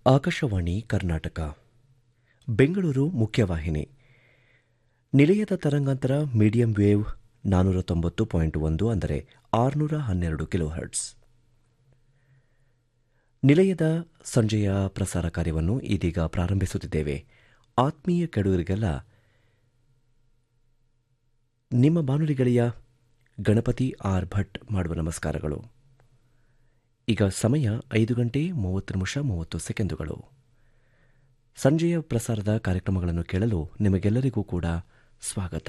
ಆಕಾಶವಾಣಿ ಕರ್ನಾಟಕ ಬೆಂಗಳೂರು ಮುಖ್ಯವಾಹಿನಿ ನಿಲಯದ ತರಂಗಾಂತರ medium wave ನಾನ್ನೂರ ತೊಂಬತ್ತು ಪಾಯಿಂಟ್ ಒಂದು ಅಂದರೆ ಆರುನೂರ ಹನ್ನೆರಡು ಕಿಲೋ ಹರ್ಟ್ಸ್ ನಿಲಯದ ಸಂಜೆಯ ಪ್ರಸಾರ ಕಾರ್ಯವನ್ನು ಇದೀಗ ಪ್ರಾರಂಭಿಸುತ್ತಿದ್ದೇವೆ ಆತ್ಮೀಯ ಕೆಡುಗರಿಗೆಲ್ಲ ನಿಮ್ಮ ಬಾನುಲಿ ಗೆಳೆಯ ಗಣಪತಿ ಆರ್ ಭಟ್ ಮಾಡುವ ನಮಸ್ಕಾರಗಳು ಈಗ ಸಮಯ ಐದು ಗಂಟೆ ಮೂವತ್ತು ನಿಮಿಷ ಮೂವತ್ತು ಸೆಕೆಂಡುಗಳು ಸಂಜೆಯ ಪ್ರಸಾರದ ಕಾರ್ಯಕ್ರಮಗಳನ್ನು ಕೇಳಲು ನಿಮಗೆಲ್ಲರಿಗೂ ಕೂಡ ಸ್ವಾಗತ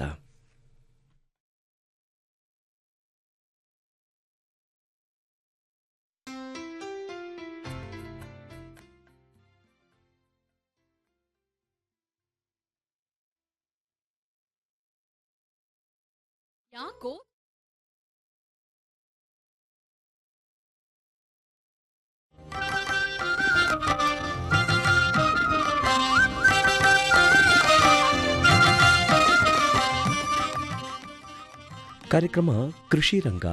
ಯಾಕೋ ಕಾರ್ಯಕ್ರಮ ಕೃಷಿ ರಂಗ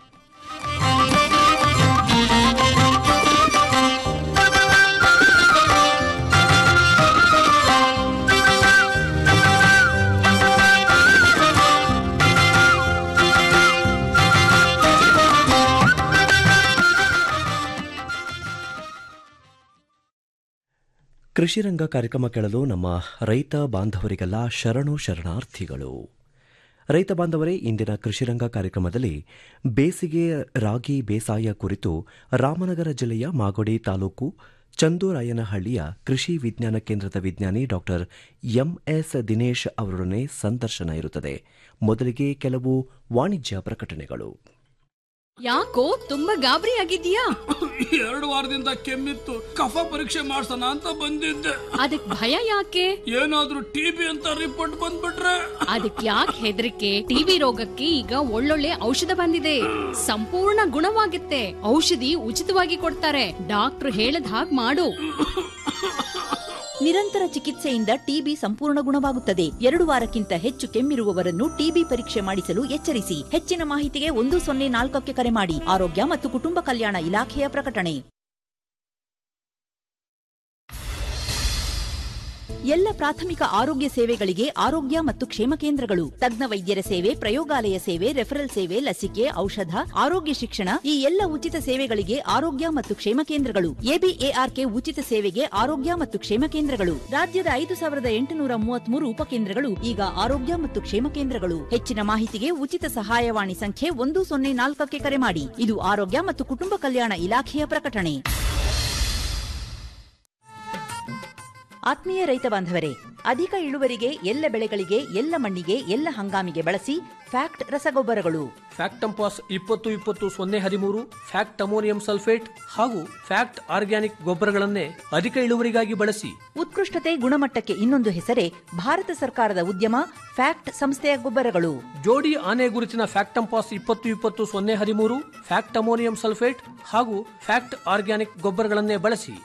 ಕೃಷಿ ರಂಗ ಕಾರ್ಯಕ್ರಮ ಕೇಳಲು ನಮ್ಮ ರೈತ ಬಾಂಧವರಿಗೆಲ್ಲ ಶರಣು ಶರಣಾರ್ಥಿಗಳು ರೈತ ಬಾಂಧವರೇ ಇಂದಿನ ಕೃಷಿರಂಗ ಕಾರ್ಯಕ್ರಮದಲ್ಲಿ ಬೇಸಿಗೆ ರಾಗಿ ಬೇಸಾಯ ಕುರಿತು ರಾಮನಗರ ಜಿಲ್ಲೆಯ ಮಾಗೋಡಿ ತಾಲೂಕು ಚಂದೂರಾಯನಹಳ್ಳಿಯ ಕೃಷಿ ವಿಜ್ಞಾನ ಕೇಂದ್ರದ ವಿಜ್ಞಾನಿ ಡಾಕ್ಟರ್ ಎಂಎಸ್ ದಿನೇಶ್ ಅವರೊಡನೆ ಸಂದರ್ಶನ ಇರುತ್ತದೆ ಮೊದಲಿಗೆ ಕೆಲವು ವಾಣಿಜ್ಯ ಪ್ರಕಟಣೆಗಳು ಯಾಕೋ ತುಂಬಾ ಗಾಬರಿ ಆಗಿದ್ಯಾ ಎರಡು ವಾರದಿಂದ ಕೆಮ್ಮಿತ್ತು ಕಫ ಪರೀಕ್ಷೆ ಮಾಡ್ಸೋಣ ಅಂತ ಬಂದಿದ್ದೆ ಅದಕ್ ಭಯ ಯಾಕೆ ಏನಾದ್ರೂ ಟಿಬಿ ಅಂತ ರಿಪೋರ್ಟ್ ಬಂದ್ಬಿಟ್ರೆ ಅದಕ್ ಯಾಕೆ ಹೆದರಿಕೆ ಟಿವಿ ರೋಗಕ್ಕೆ ಈಗ ಒಳ್ಳೊಳ್ಳೆ ಔಷಧ ಬಂದಿದೆ ಸಂಪೂರ್ಣ ಗುಣವಾಗುತ್ತೆ ಔಷಧಿ ಉಚಿತವಾಗಿ ಕೊಡ್ತಾರೆ ಡಾಕ್ಟ್ರು ಹೇಳದ್ ಹಾಗ್ ಮಾಡು ನಿರಂತರ ಚಿಕಿತ್ಸೆಯಿಂದ ಟಿಬಿ ಸಂಪೂರ್ಣ ಗುಣವಾಗುತ್ತದೆ ಎರಡು ವಾರಕ್ಕಿಂತ ಹೆಚ್ಚು ಕೆಮ್ಮಿರುವವರನ್ನು ಟಿಬಿ ಪರೀಕ್ಷೆ ಮಾಡಿಸಲು ಎಚ್ಚರಿಸಿ ಹೆಚ್ಚಿನ ಮಾಹಿತಿಗೆ ಒಂದು ಸೊನ್ನೆ ನಾಲ್ಕಕ್ಕೆ ಕರೆ ಮಾಡಿ ಆರೋಗ್ಯ ಮತ್ತು ಕುಟುಂಬ ಕಲ್ಯಾಣ ಇಲಾಖೆಯ ಪ್ರಕಟಣೆ ಎಲ್ಲ ಪ್ರಾಥಮಿಕ ಆರೋಗ್ಯ ಸೇವೆಗಳಿಗೆ ಆರೋಗ್ಯ ಮತ್ತು ಕ್ಷೇಮ ಕೇಂದ್ರಗಳು ತಜ್ಞ ವೈದ್ಯರ ಸೇವೆ ಪ್ರಯೋಗಾಲಯ ಸೇವೆ ರೆಫರಲ್ ಸೇವೆ ಲಸಿಕೆ ಔಷಧ ಆರೋಗ್ಯ ಶಿಕ್ಷಣ ಈ ಎಲ್ಲ ಉಚಿತ ಸೇವೆಗಳಿಗೆ ಆರೋಗ್ಯ ಮತ್ತು ಕ್ಷೇಮ ಕೇಂದ್ರಗಳು ಎಬಿಎಆರ್ಕೆ ಉಚಿತ ಸೇವೆಗೆ ಆರೋಗ್ಯ ಮತ್ತು ಕ್ಷೇಮ ಕೇಂದ್ರಗಳು ರಾಜ್ಯದ ಐದು ಸಾವಿರದ ಎಂಟುನೂರ ಮೂವತ್ಮೂರು ಉಪಕೇಂದ್ರಗಳು ಈಗ ಆರೋಗ್ಯ ಮತ್ತು ಕ್ಷೇಮ ಕೇಂದ್ರಗಳು ಹೆಚ್ಚಿನ ಮಾಹಿತಿಗೆ ಉಚಿತ ಸಹಾಯವಾಣಿ ಸಂಖ್ಯೆ ಒಂದು ಸೊನ್ನೆ ನಾಲ್ಕಕ್ಕೆ ಕರೆ ಮಾಡಿ ಇದು ಆರೋಗ್ಯ ಮತ್ತು ಕುಟುಂಬ ಕಲ್ಯಾಣ ಇಲಾಖೆಯ ಪ್ರಕಟಣೆ ಆತ್ಮೀಯ ರೈತ ಬಾಂಧವರೇ ಅಧಿಕ ಇಳುವರಿಗೆ ಎಲ್ಲ ಬೆಳೆಗಳಿಗೆ ಎಲ್ಲ ಮಣ್ಣಿಗೆ ಎಲ್ಲ ಹಂಗಾಮಿಗೆ ಬಳಸಿ ಫ್ಯಾಕ್ಟ್ ರಸಗೊಬ್ಬರಗಳು ಫ್ಯಾಕ್ಟಂಪಾಸ್ ಇಪ್ಪತ್ತು ಇಪ್ಪತ್ತು ಸೊನ್ನೆ ಹದಿಮೂರು ಫ್ಯಾಕ್ಟ್ ಅಮೋನಿಯಂ ಸಲ್ಫೇಟ್ ಹಾಗೂ ಫ್ಯಾಕ್ಟ್ ಆರ್ಗ್ಯಾನಿಕ್ ಗೊಬ್ಬರಗಳನ್ನೇ ಅಧಿಕ ಇಳುವರಿಗಾಗಿ ಬಳಸಿ ಉತ್ಕೃಷ್ಟತೆ ಗುಣಮಟ್ಟಕ್ಕೆ ಇನ್ನೊಂದು ಹೆಸರೇ ಭಾರತ ಸರ್ಕಾರದ ಉದ್ಯಮ ಫ್ಯಾಕ್ಟ್ ಸಂಸ್ಥೆಯ ಗೊಬ್ಬರಗಳು ಜೋಡಿ ಆನೆ ಗುರುತಿನ ಫ್ಯಾಕ್ಟಂಪಾಸ್ ಇಪ್ಪತ್ತು ಇಪ್ಪತ್ತು ಸೊನ್ನೆ ಹದಿಮೂರು ಫ್ಯಾಕ್ಟ್ ಅಮೋನಿಯಂ ಸಲ್ಫೇಟ್ ಹಾಗೂ ಫ್ಯಾಕ್ಟ್ ಆರ್ಗ್ಯಾನಿಕ್ ಗೊಬ್ಬರಗಳನ್ನೇ ಬಳಸಿ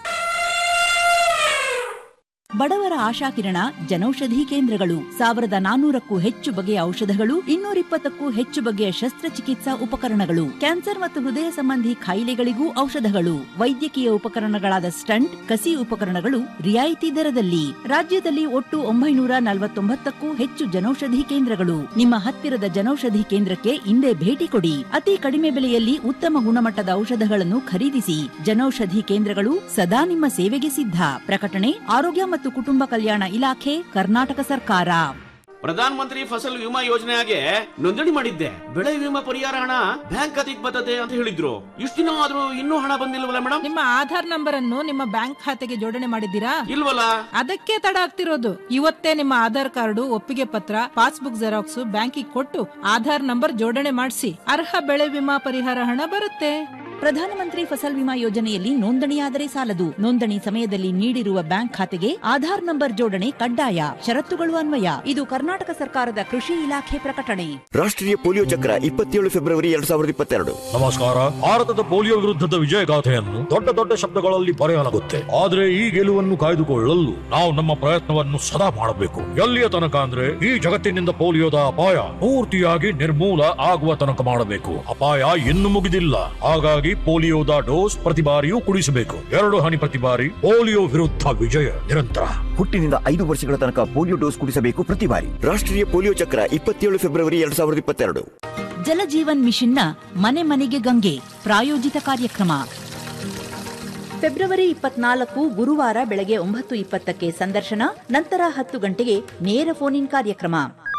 ಬಡವರ ಆಶಾಕಿರಣ ಜನೌಷಧಿ ಕೇಂದ್ರಗಳು ಸಾವಿರದ ನಾನೂರಕ್ಕೂ ಹೆಚ್ಚು ಬಗೆಯ ಔಷಧಗಳು ಇನ್ನೂರಿಪ್ಪತ್ತಕ್ಕೂ ಹೆಚ್ಚು ಬಗೆಯ ಶಸ್ತ್ರಚಿಕಿತ್ಸಾ ಉಪಕರಣಗಳು ಕ್ಯಾನ್ಸರ್ ಮತ್ತು ಹೃದಯ ಸಂಬಂಧಿ ಕಾಯಿಲೆಗಳಿಗೂ ಔಷಧಗಳು ವೈದ್ಯಕೀಯ ಉಪಕರಣಗಳಾದ ಸ್ಟಂಟ್ ಕಸಿ ಉಪಕರಣಗಳು ರಿಯಾಯಿತಿ ದರದಲ್ಲಿ ರಾಜ್ಯದಲ್ಲಿ ಒಟ್ಟು ಒಂಬೈನೂರ ನಲವತ್ತೊಂಬತ್ತಕ್ಕೂ ಹೆಚ್ಚು ಜನೌಷಧಿ ಕೇಂದ್ರಗಳು ನಿಮ್ಮ ಹತ್ತಿರದ ಜನೌಷಧಿ ಕೇಂದ್ರಕ್ಕೆ ಇಂದೇ ಭೇಟಿ ಕೊಡಿ ಅತಿ ಕಡಿಮೆ ಬೆಲೆಯಲ್ಲಿ ಉತ್ತಮ ಗುಣಮಟ್ಟದ ಔಷಧಗಳನ್ನು ಖರೀದಿಸಿ ಜನೌಷಧಿ ಕೇಂದ್ರಗಳು ಸದಾ ನಿಮ್ಮ ಸೇವೆಗೆ ಸಿದ್ಧ ಪ್ರಕಟಣೆ ಆರೋಗ್ಯ ಮತ್ತು ಕುಟುಂಬ ಕಲ್ಯಾಣ ಇಲಾಖೆ ಕರ್ನಾಟಕ ಸರ್ಕಾರ ಪ್ರಧಾನ ಮಂತ್ರಿ ಫಸಲ್ ವಿಮಾ ಯೋಜನೆಗೆ ನೋಂದಣಿ ಮಾಡಿದ್ದೆ ಬೆಳೆ ವಿಮಾ ಪರಿಹಾರ ಹಣ ಬ್ಯಾಂಕ್ ಖಾತೆಗೆ ಬರ್ತದೆ ಅಂತ ಹೇಳಿದ್ರು ಇಷ್ಟು ದಿನ ಆದ್ರೂ ಇನ್ನೂ ಹಣ ಬಂದಿಲ್ವಲ್ಲ ಮೇಡಮ್ ನಿಮ್ಮ ಆಧಾರ್ ನಂಬರ್ ಅನ್ನು ನಿಮ್ಮ ಬ್ಯಾಂಕ್ ಖಾತೆಗೆ ಜೋಡಣೆ ಮಾಡಿದ್ದೀರಾ ಇಲ್ವಲ್ಲ ಅದಕ್ಕೆ ತಡ ಆಗ್ತಿರೋದು ಇವತ್ತೇ ನಿಮ್ಮ ಆಧಾರ್ ಕಾರ್ಡು ಒಪ್ಪಿಗೆ ಪತ್ರ ಪಾಸ್ಬುಕ್ ಜೆರಾಕ್ಸ್ ಬ್ಯಾಂಕಿಗೆ ಕೊಟ್ಟು ಆಧಾರ್ ನಂಬರ್ ಜೋಡಣೆ ಮಾಡಿಸಿ ಅರ್ಹ ಬೆಳೆ ವಿಮಾ ಪರಿಹಾರ ಹಣ ಬರುತ್ತೆ ಪ್ರಧಾನಮಂತ್ರಿ ಫಸಲ್ ವಿಮಾ ಯೋಜನೆಯಲ್ಲಿ ನೋಂದಣಿಯಾದರೆ ಸಾಲದು ನೋಂದಣಿ ಸಮಯದಲ್ಲಿ ನೀಡಿರುವ ಬ್ಯಾಂಕ್ ಖಾತೆಗೆ ಆಧಾರ್ ನಂಬರ್ ಜೋಡಣೆ ಕಡ್ಡಾಯ ಷರತ್ತುಗಳು ಅನ್ವಯ ಇದು ಕರ್ನಾಟಕ ಸರ್ಕಾರದ ಕೃಷಿ ಇಲಾಖೆ ಪ್ರಕಟಣೆ ರಾಷ್ಟ್ರೀಯ ಪೋಲಿಯೋ ಚಕ್ರ ಇಪ್ಪತ್ತೇಳು ಫೆಬ್ರವರಿ ಎರಡ್ ಸಾವಿರದ ಇಪ್ಪತ್ತೆರಡು ನಮಸ್ಕಾರ ಭಾರತದ ಪೋಲಿಯೋ ವಿರುದ್ಧದ ವಿಜಯಗಾಥೆಯನ್ನು ದೊಡ್ಡ ದೊಡ್ಡ ಶಬ್ದಗಳಲ್ಲಿ ಬರೆಯಲಾಗುತ್ತೆ ಆದ್ರೆ ಈ ಗೆಲುವನ್ನು ಕಾಯ್ದುಕೊಳ್ಳಲು ನಾವು ನಮ್ಮ ಪ್ರಯತ್ನವನ್ನು ಸದಾ ಮಾಡಬೇಕು ಎಲ್ಲಿಯ ತನಕ ಅಂದ್ರೆ ಈ ಜಗತ್ತಿನಿಂದ ಪೋಲಿಯೋದ ಅಪಾಯ ಪೂರ್ತಿಯಾಗಿ ನಿರ್ಮೂಲ ಆಗುವ ತನಕ ಮಾಡಬೇಕು ಅಪಾಯ ಇನ್ನು ಮುಗಿದಿಲ್ಲ ಹಾಗಾಗಿ ಪೋಲಿಯೋದ ಡೋಸ್ ಪ್ರತಿ ಬಾರಿಯೂ ಕುಡಿಸಬೇಕು ಎರಡು ಹನಿ ಪ್ರತಿ ಬಾರಿ ಪೋಲಿಯೋ ವಿರುದ್ಧ ವಿಜಯ ನಿರಂತರ ಹುಟ್ಟಿನಿಂದ ಐದು ವರ್ಷಗಳ ತನಕ ಪೋಲಿಯೋ ಡೋಸ್ ಕುಡಿಸಬೇಕು ಪ್ರತಿ ಬಾರಿ ರಾಷ್ಟ್ರೀಯ ಪೋಲಿಯೋ ಚಕ್ರ ಇಪ್ಪತ್ತೇಳು ಫೆಬ್ರವರಿ ಎರಡ್ ಸಾವಿರದ ಇಪ್ಪತ್ತೆರಡು ಜಲಜೀವನ್ ಮಿಷನ್ನ ಮನೆ ಮನೆಗೆ ಗಂಗೆ ಪ್ರಾಯೋಜಿತ ಕಾರ್ಯಕ್ರಮ ಫೆಬ್ರವರಿ ಇಪ್ಪತ್ನಾಲ್ಕು ಗುರುವಾರ ಬೆಳಗ್ಗೆ ಒಂಬತ್ತು ಇಪ್ಪತ್ತಕ್ಕೆ ಸಂದರ್ಶನ ನಂತರ ಹತ್ತು ಗಂಟೆಗೆ ನೇರ ಫೋನ್ ಇನ್ ಕಾರ್ಯಕ್ರಮ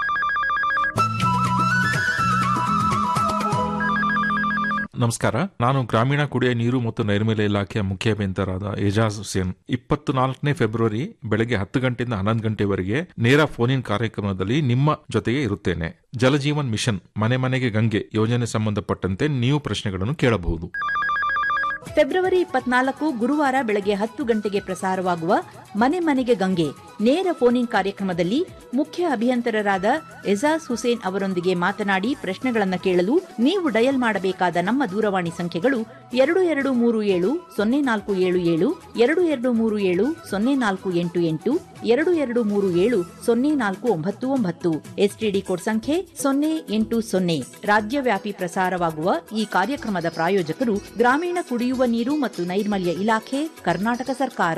ನಮಸ್ಕಾರ ನಾನು ಗ್ರಾಮೀಣ ಕುಡಿಯ ನೀರು ಮತ್ತು ನೈರ್ಮಲ್ಯ ಇಲಾಖೆಯ ಮುಖ್ಯ ಅಭಿಯಂತರಾದ ಏಜಾಜ್ ಹುಸೇನ್ ಇಪ್ಪತ್ತು ನಾಲ್ಕನೇ ಫೆಬ್ರವರಿ ಬೆಳಗ್ಗೆ ಹತ್ತು ಗಂಟೆಯಿಂದ ಹನ್ನೊಂದು ಗಂಟೆವರೆಗೆ ನೇರ ಫೋನ್ ಇನ್ ಕಾರ್ಯಕ್ರಮದಲ್ಲಿ ನಿಮ್ಮ ಜೊತೆಗೆ ಇರುತ್ತೇನೆ ಜಲಜೀವನ್ ಮಿಷನ್ ಮನೆ ಮನೆಗೆ ಗಂಗೆ ಯೋಜನೆ ಸಂಬಂಧಪಟ್ಟಂತೆ ನೀವು ಪ್ರಶ್ನೆಗಳನ್ನು ಕೇಳಬಹುದು ಫೆಬ್ರವರಿ ಇಪ್ಪತ್ನಾಲ್ಕು ಗುರುವಾರ ಬೆಳಗ್ಗೆ ಹತ್ತು ಗಂಟೆಗೆ ಪ್ರಸಾರವಾಗುವ ಮನೆ ಮನೆಗೆ ಗಂಗೆ ನೇರ ಫೋನ್ ಇನ್ ಕಾರ್ಯಕ್ರಮದಲ್ಲಿ ಮುಖ್ಯ ಅಭಿಯಂತರರಾದ ಎಜಾಜ್ ಹುಸೇನ್ ಅವರೊಂದಿಗೆ ಮಾತನಾಡಿ ಪ್ರಶ್ನೆಗಳನ್ನು ಕೇಳಲು ನೀವು ಡಯಲ್ ಮಾಡಬೇಕಾದ ನಮ್ಮ ದೂರವಾಣಿ ಸಂಖ್ಯೆಗಳು ಎರಡು ಎರಡು ಮೂರು ಏಳು ಸೊನ್ನೆ ನಾಲ್ಕು ಏಳು ಏಳು ಎರಡು ಎರಡು ಮೂರು ಏಳು ಸೊನ್ನೆ ನಾಲ್ಕು ಎಂಟು ಎಂಟು ಎರಡು ಎರಡು ಮೂರು ಏಳು ಸೊನ್ನೆ ನಾಲ್ಕು ಒಂಬತ್ತು ಒಂಬತ್ತು ಎಸ್ಟಿಡಿ ಕೋಡ್ ಸಂಖ್ಯೆ ಸೊನ್ನೆ ಎಂಟು ಸೊನ್ನೆ ರಾಜ್ಯವ್ಯಾಪಿ ಪ್ರಸಾರವಾಗುವ ಈ ಕಾರ್ಯಕ್ರಮದ ಪ್ರಾಯೋಜಕರು ಗ್ರಾಮೀಣ ಕುಡಿಯುವ ನೀರು ಮತ್ತು ನೈರ್ಮಲ್ಯ ಇಲಾಖೆ ಕರ್ನಾಟಕ ಸರ್ಕಾರ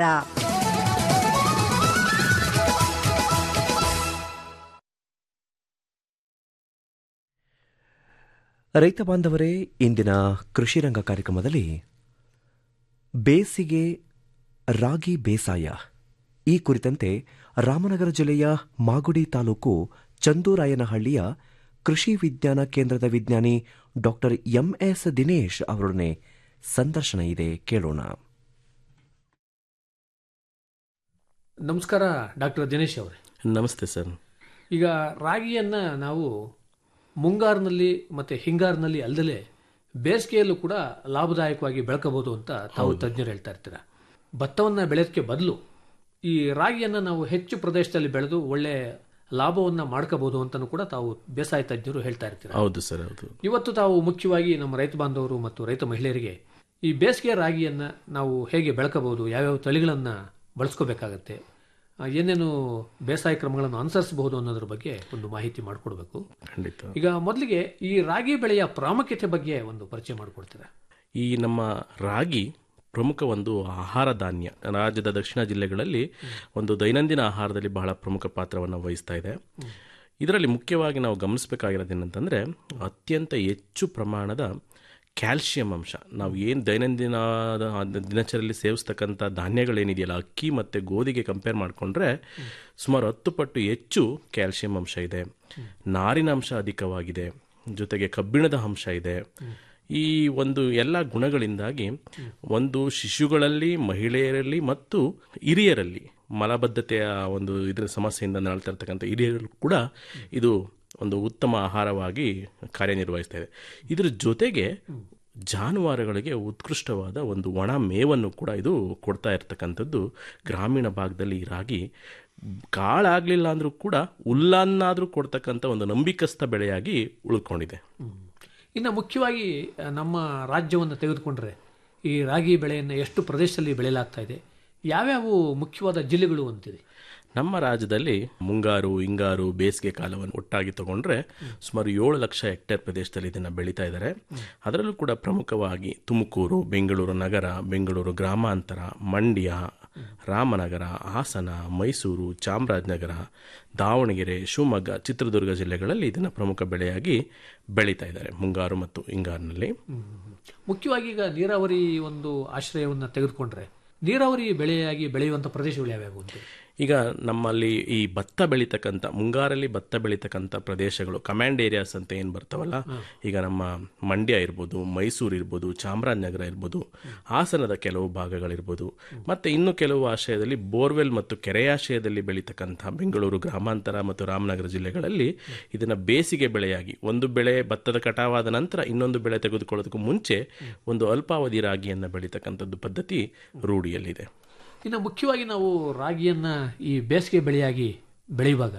ರೈತ ಬಾಂಧವರೇ ಇಂದಿನ ಕೃಷಿ ರಂಗ ಕಾರ್ಯಕ್ರಮದಲ್ಲಿ ಬೇಸಿಗೆ ರಾಗಿ ಬೇಸಾಯ ಈ ಕುರಿತಂತೆ ರಾಮನಗರ ಜಿಲ್ಲೆಯ ಮಾಗುಡಿ ತಾಲೂಕು ಚಂದೂರಾಯನಹಳ್ಳಿಯ ಕೃಷಿ ವಿಜ್ಞಾನ ಕೇಂದ್ರದ ವಿಜ್ಞಾನಿ ಡಾಕ್ಟರ್ ಎಂಎಸ್ ದಿನೇಶ್ ಅವರೊಡನೆ ಸಂದರ್ಶನ ಇದೆ ಕೇಳೋಣ ನಮಸ್ಕಾರ ಡಾಕ್ಟರ್ ದಿನೇಶ್ ಅವರೇ ನಮಸ್ತೆ ಸರ್ ಈಗ ರಾಗಿಯನ್ನು ನಾವು ಮುಂಗಾರಿನಲ್ಲಿ ಮತ್ತು ಹಿಂಗಾರಿನಲ್ಲಿ ಅಲ್ಲದೆ ಬೇಸಿಗೆಯಲ್ಲೂ ಕೂಡ ಲಾಭದಾಯಕವಾಗಿ ಬೆಳಕಬಹುದು ಅಂತ ತಾವು ತಜ್ಞರು ಹೇಳ್ತಾ ಇರ್ತೀರ ಭತ್ತವನ್ನು ಬೆಳೆಯೋದಕ್ಕೆ ಬದಲು ಈ ರಾಗಿಯನ್ನು ನಾವು ಹೆಚ್ಚು ಪ್ರದೇಶದಲ್ಲಿ ಬೆಳೆದು ಒಳ್ಳೆ ಲಾಭವನ್ನು ಮಾಡ್ಕೋಬಹುದು ಅಂತಲೂ ಕೂಡ ತಾವು ಬೇಸಾಯ ತಜ್ಞರು ಹೇಳ್ತಾ ಇರ್ತೀರ ಹೌದು ಸರ್ ಹೌದು ಇವತ್ತು ತಾವು ಮುಖ್ಯವಾಗಿ ನಮ್ಮ ರೈತ ಬಾಂಧವರು ಮತ್ತು ರೈತ ಮಹಿಳೆಯರಿಗೆ ಈ ಬೇಸಿಗೆ ರಾಗಿಯನ್ನು ನಾವು ಹೇಗೆ ಬೆಳಕಬಹುದು ಯಾವ್ಯಾವ ತಳಿಗಳನ್ನು ಬಳಸ್ಕೋಬೇಕಾಗತ್ತೆ ಆ, ಏನೇನು ಬೇಸಾಯ ಕ್ರಮಗಳನ್ನು ಅನುಸರಿಸಬಹುದು ಅನ್ನೋದ್ರ ಬಗ್ಗೆ ಒಂದು ಮಾಹಿತಿ ಮಾಡಿಕೊಡ್ಬೇಕು ಖಂಡಿತ ಈಗ ಮೊದಲಿಗೆ ಈ ರಾಗಿ ಬೆಳೆಯ ಪ್ರಾಮುಖ್ಯತೆ ಬಗ್ಗೆ ಒಂದು ಪರಿಚಯ ಮಾಡಿಕೊಡ್ತೀರಾ ಈ ನಮ್ಮ ರಾಗಿ ಪ್ರಮುಖ ಒಂದು ಆಹಾರ ಧಾನ್ಯ ರಾಜ್ಯದ ದಕ್ಷಿಣ ಜಿಲ್ಲೆಗಳಲ್ಲಿ ಒಂದು ದೈನಂದಿನ ಆಹಾರದಲ್ಲಿ ಬಹಳ ಪ್ರಮುಖ ಪಾತ್ರವನ್ನು ವಹಿಸ್ತಾ ಇದೆ ಇದರಲ್ಲಿ ಮುಖ್ಯವಾಗಿ ನಾವು ಗಮನಿಸಬೇಕಾಗಿರೋದು ಏನಂತಂದರೆ ಅತ್ಯಂತ ಹೆಚ್ಚು ಪ್ರಮಾಣದ ಕ್ಯಾಲ್ಶಿಯಂ ಅಂಶ ನಾವು ಏನು ದೈನಂದಿನ ದಿನಚರಿಯಲ್ಲಿ ಸೇವಿಸ್ತಕ್ಕಂಥ ಧಾನ್ಯಗಳೇನಿದೆಯಲ್ಲ ಅಕ್ಕಿ ಮತ್ತು ಗೋಧಿಗೆ ಕಂಪೇರ್ ಮಾಡಿಕೊಂಡ್ರೆ ಸುಮಾರು ಹತ್ತು ಪಟ್ಟು ಹೆಚ್ಚು ಕ್ಯಾಲ್ಶಿಯಂ ಅಂಶ ಇದೆ ನಾರಿನ ಅಂಶ ಅಧಿಕವಾಗಿದೆ ಜೊತೆಗೆ ಕಬ್ಬಿಣದ ಅಂಶ ಇದೆ ಈ ಒಂದು ಎಲ್ಲ ಗುಣಗಳಿಂದಾಗಿ ಒಂದು ಶಿಶುಗಳಲ್ಲಿ ಮಹಿಳೆಯರಲ್ಲಿ ಮತ್ತು ಹಿರಿಯರಲ್ಲಿ ಮಲಬದ್ಧತೆಯ ಒಂದು ಇದರ ಸಮಸ್ಯೆಯಿಂದ ನರಳ್ತಾ ಇರ್ತಕ್ಕಂಥ ಹಿರಿಯರು ಕೂಡ ಇದು ಒಂದು ಉತ್ತಮ ಆಹಾರವಾಗಿ ಕಾರ್ಯನಿರ್ವಹಿಸ್ತಾ ಇದೆ ಇದರ ಜೊತೆಗೆ ಜಾನುವಾರುಗಳಿಗೆ ಉತ್ಕೃಷ್ಟವಾದ ಒಂದು ಒಣ ಮೇವನ್ನು ಕೂಡ ಇದು ಕೊಡ್ತಾ ಇರ್ತಕ್ಕಂಥದ್ದು ಗ್ರಾಮೀಣ ಭಾಗದಲ್ಲಿ ಈ ರಾಗಿ ಕಾಳಾಗಲಿಲ್ಲ ಅಂದರೂ ಕೂಡ ಹುಲ್ಲನ್ನಾದರೂ ಕೊಡ್ತಕ್ಕಂಥ ಒಂದು ನಂಬಿಕಸ್ಥ ಬೆಳೆಯಾಗಿ ಉಳ್ಕೊಂಡಿದೆ ಇನ್ನು ಮುಖ್ಯವಾಗಿ ಆ, ನಮ್ಮ ರಾಜ್ಯವನ್ನು ತೆಗೆದುಕೊಂಡ್ರೆ ಈ ರಾಗಿ ಬೆಳೆಯನ್ನು ಎಷ್ಟು ಪ್ರದೇಶದಲ್ಲಿ ಬೆಳೆಯಲಾಗ್ತಾ ಇದೆ ಯಾವ್ಯಾವ ಮುಖ್ಯವಾದ ಜಿಲ್ಲೆಗಳು ಅಂತಿದೆ ನಮ್ಮ ರಾಜ್ಯದಲ್ಲಿ ಮುಂಗಾರು ಹಿಂಗಾರು ಬೇಸಿಗೆ ಕಾಲವನ್ನು ಒಟ್ಟಾಗಿ ತಗೊಂಡ್ರೆ ಸುಮಾರು ಏಳು ಲಕ್ಷ ಹೆಕ್ಟೇರ್ ಪ್ರದೇಶದಲ್ಲಿ ಇದನ್ನು ಬೆಳೀತಾ ಇದ್ದಾರೆ ಅದರಲ್ಲೂ ಕೂಡ ಪ್ರಮುಖವಾಗಿ ತುಮಕೂರು ಬೆಂಗಳೂರು ನಗರ ಬೆಂಗಳೂರು ಗ್ರಾಮಾಂತರ ಮಂಡ್ಯ ರಾಮನಗರ ಹಾಸನ ಮೈಸೂರು ಚಾಮರಾಜನಗರ ದಾವಣಗೆರೆ ಶಿವಮೊಗ್ಗ ಚಿತ್ರದುರ್ಗ ಜಿಲ್ಲೆಗಳಲ್ಲಿ ಇದನ್ನು ಪ್ರಮುಖ ಬೆಳೆಯಾಗಿ ಬೆಳೀತಾ ಇದ್ದಾರೆ ಮುಂಗಾರು ಮತ್ತು ಹಿಂಗಾರಿನಲ್ಲಿ ಮುಖ್ಯವಾಗಿ ಈಗ ನೀರಾವರಿ ಒಂದು ಆಶ್ರಯವನ್ನು ತೆಗೆದುಕೊಂಡ್ರೆ ನೀರಾವರಿ ಬೆಳೆಯಾಗಿ ಬೆಳೆಯುವಂಥ ಪ್ರದೇಶಗಳು ಯಾವ್ಯಾವು ಅಂತ ಈಗ ನಮ್ಮಲ್ಲಿ ಈ ಭತ್ತ ಬೆಳೀತಕ್ಕಂಥ ಮುಂಗಾರಲ್ಲಿ ಭತ್ತ ಬೆಳೀತಕ್ಕಂಥ ಪ್ರದೇಶಗಳು ಕಮಾಂಡ್ ಏರಿಯಾಸ್ ಅಂತ ಏನು ಬರ್ತಾವಲ್ಲ ಈಗ ನಮ್ಮ ಮಂಡ್ಯ ಇರ್ಬೋದು ಮೈಸೂರು ಇರ್ಬೋದು ಚಾಮರಾಜನಗರ ಇರ್ಬೋದು ಹಾಸನದ ಕೆಲವು ಭಾಗಗಳಿರ್ಬೋದು ಮತ್ತು ಇನ್ನು ಕೆಲವು ಆಶಯದಲ್ಲಿ ಬೋರ್ವೆಲ್ ಮತ್ತು ಕೆರೆಯಾಶಯದಲ್ಲಿ ಬೆಳೀತಕ್ಕಂಥ ಬೆಂಗಳೂರು ಗ್ರಾಮಾಂತರ ಮತ್ತು ರಾಮನಗರ ಜಿಲ್ಲೆಗಳಲ್ಲಿ ಇದನ್ನು ಬೇಸಿಗೆ ಬೆಳೆಯಾಗಿ ಒಂದು ಬೆಳೆ ಭತ್ತದ ಕಟಾವಾದ ನಂತರ ಇನ್ನೊಂದು ಬೆಳೆ ತೆಗೆದುಕೊಳ್ಳೋದಕ್ಕೂ ಮುಂಚೆ ಒಂದು ಅಲ್ಪಾವಧಿ ರಾಗಿಯನ್ನು ಬೆಳೀತಕ್ಕಂಥದ್ದು ಪದ್ಧತಿ ರೂಢಿಯಲ್ಲಿದೆ ಇನ್ನು ಮುಖ್ಯವಾಗಿ ನಾವು ರಾಗಿಯನ್ನು ಈ ಬೇಸಿಗೆ ಬೆಳೆಯಾಗಿ ಬೆಳೆಯುವಾಗ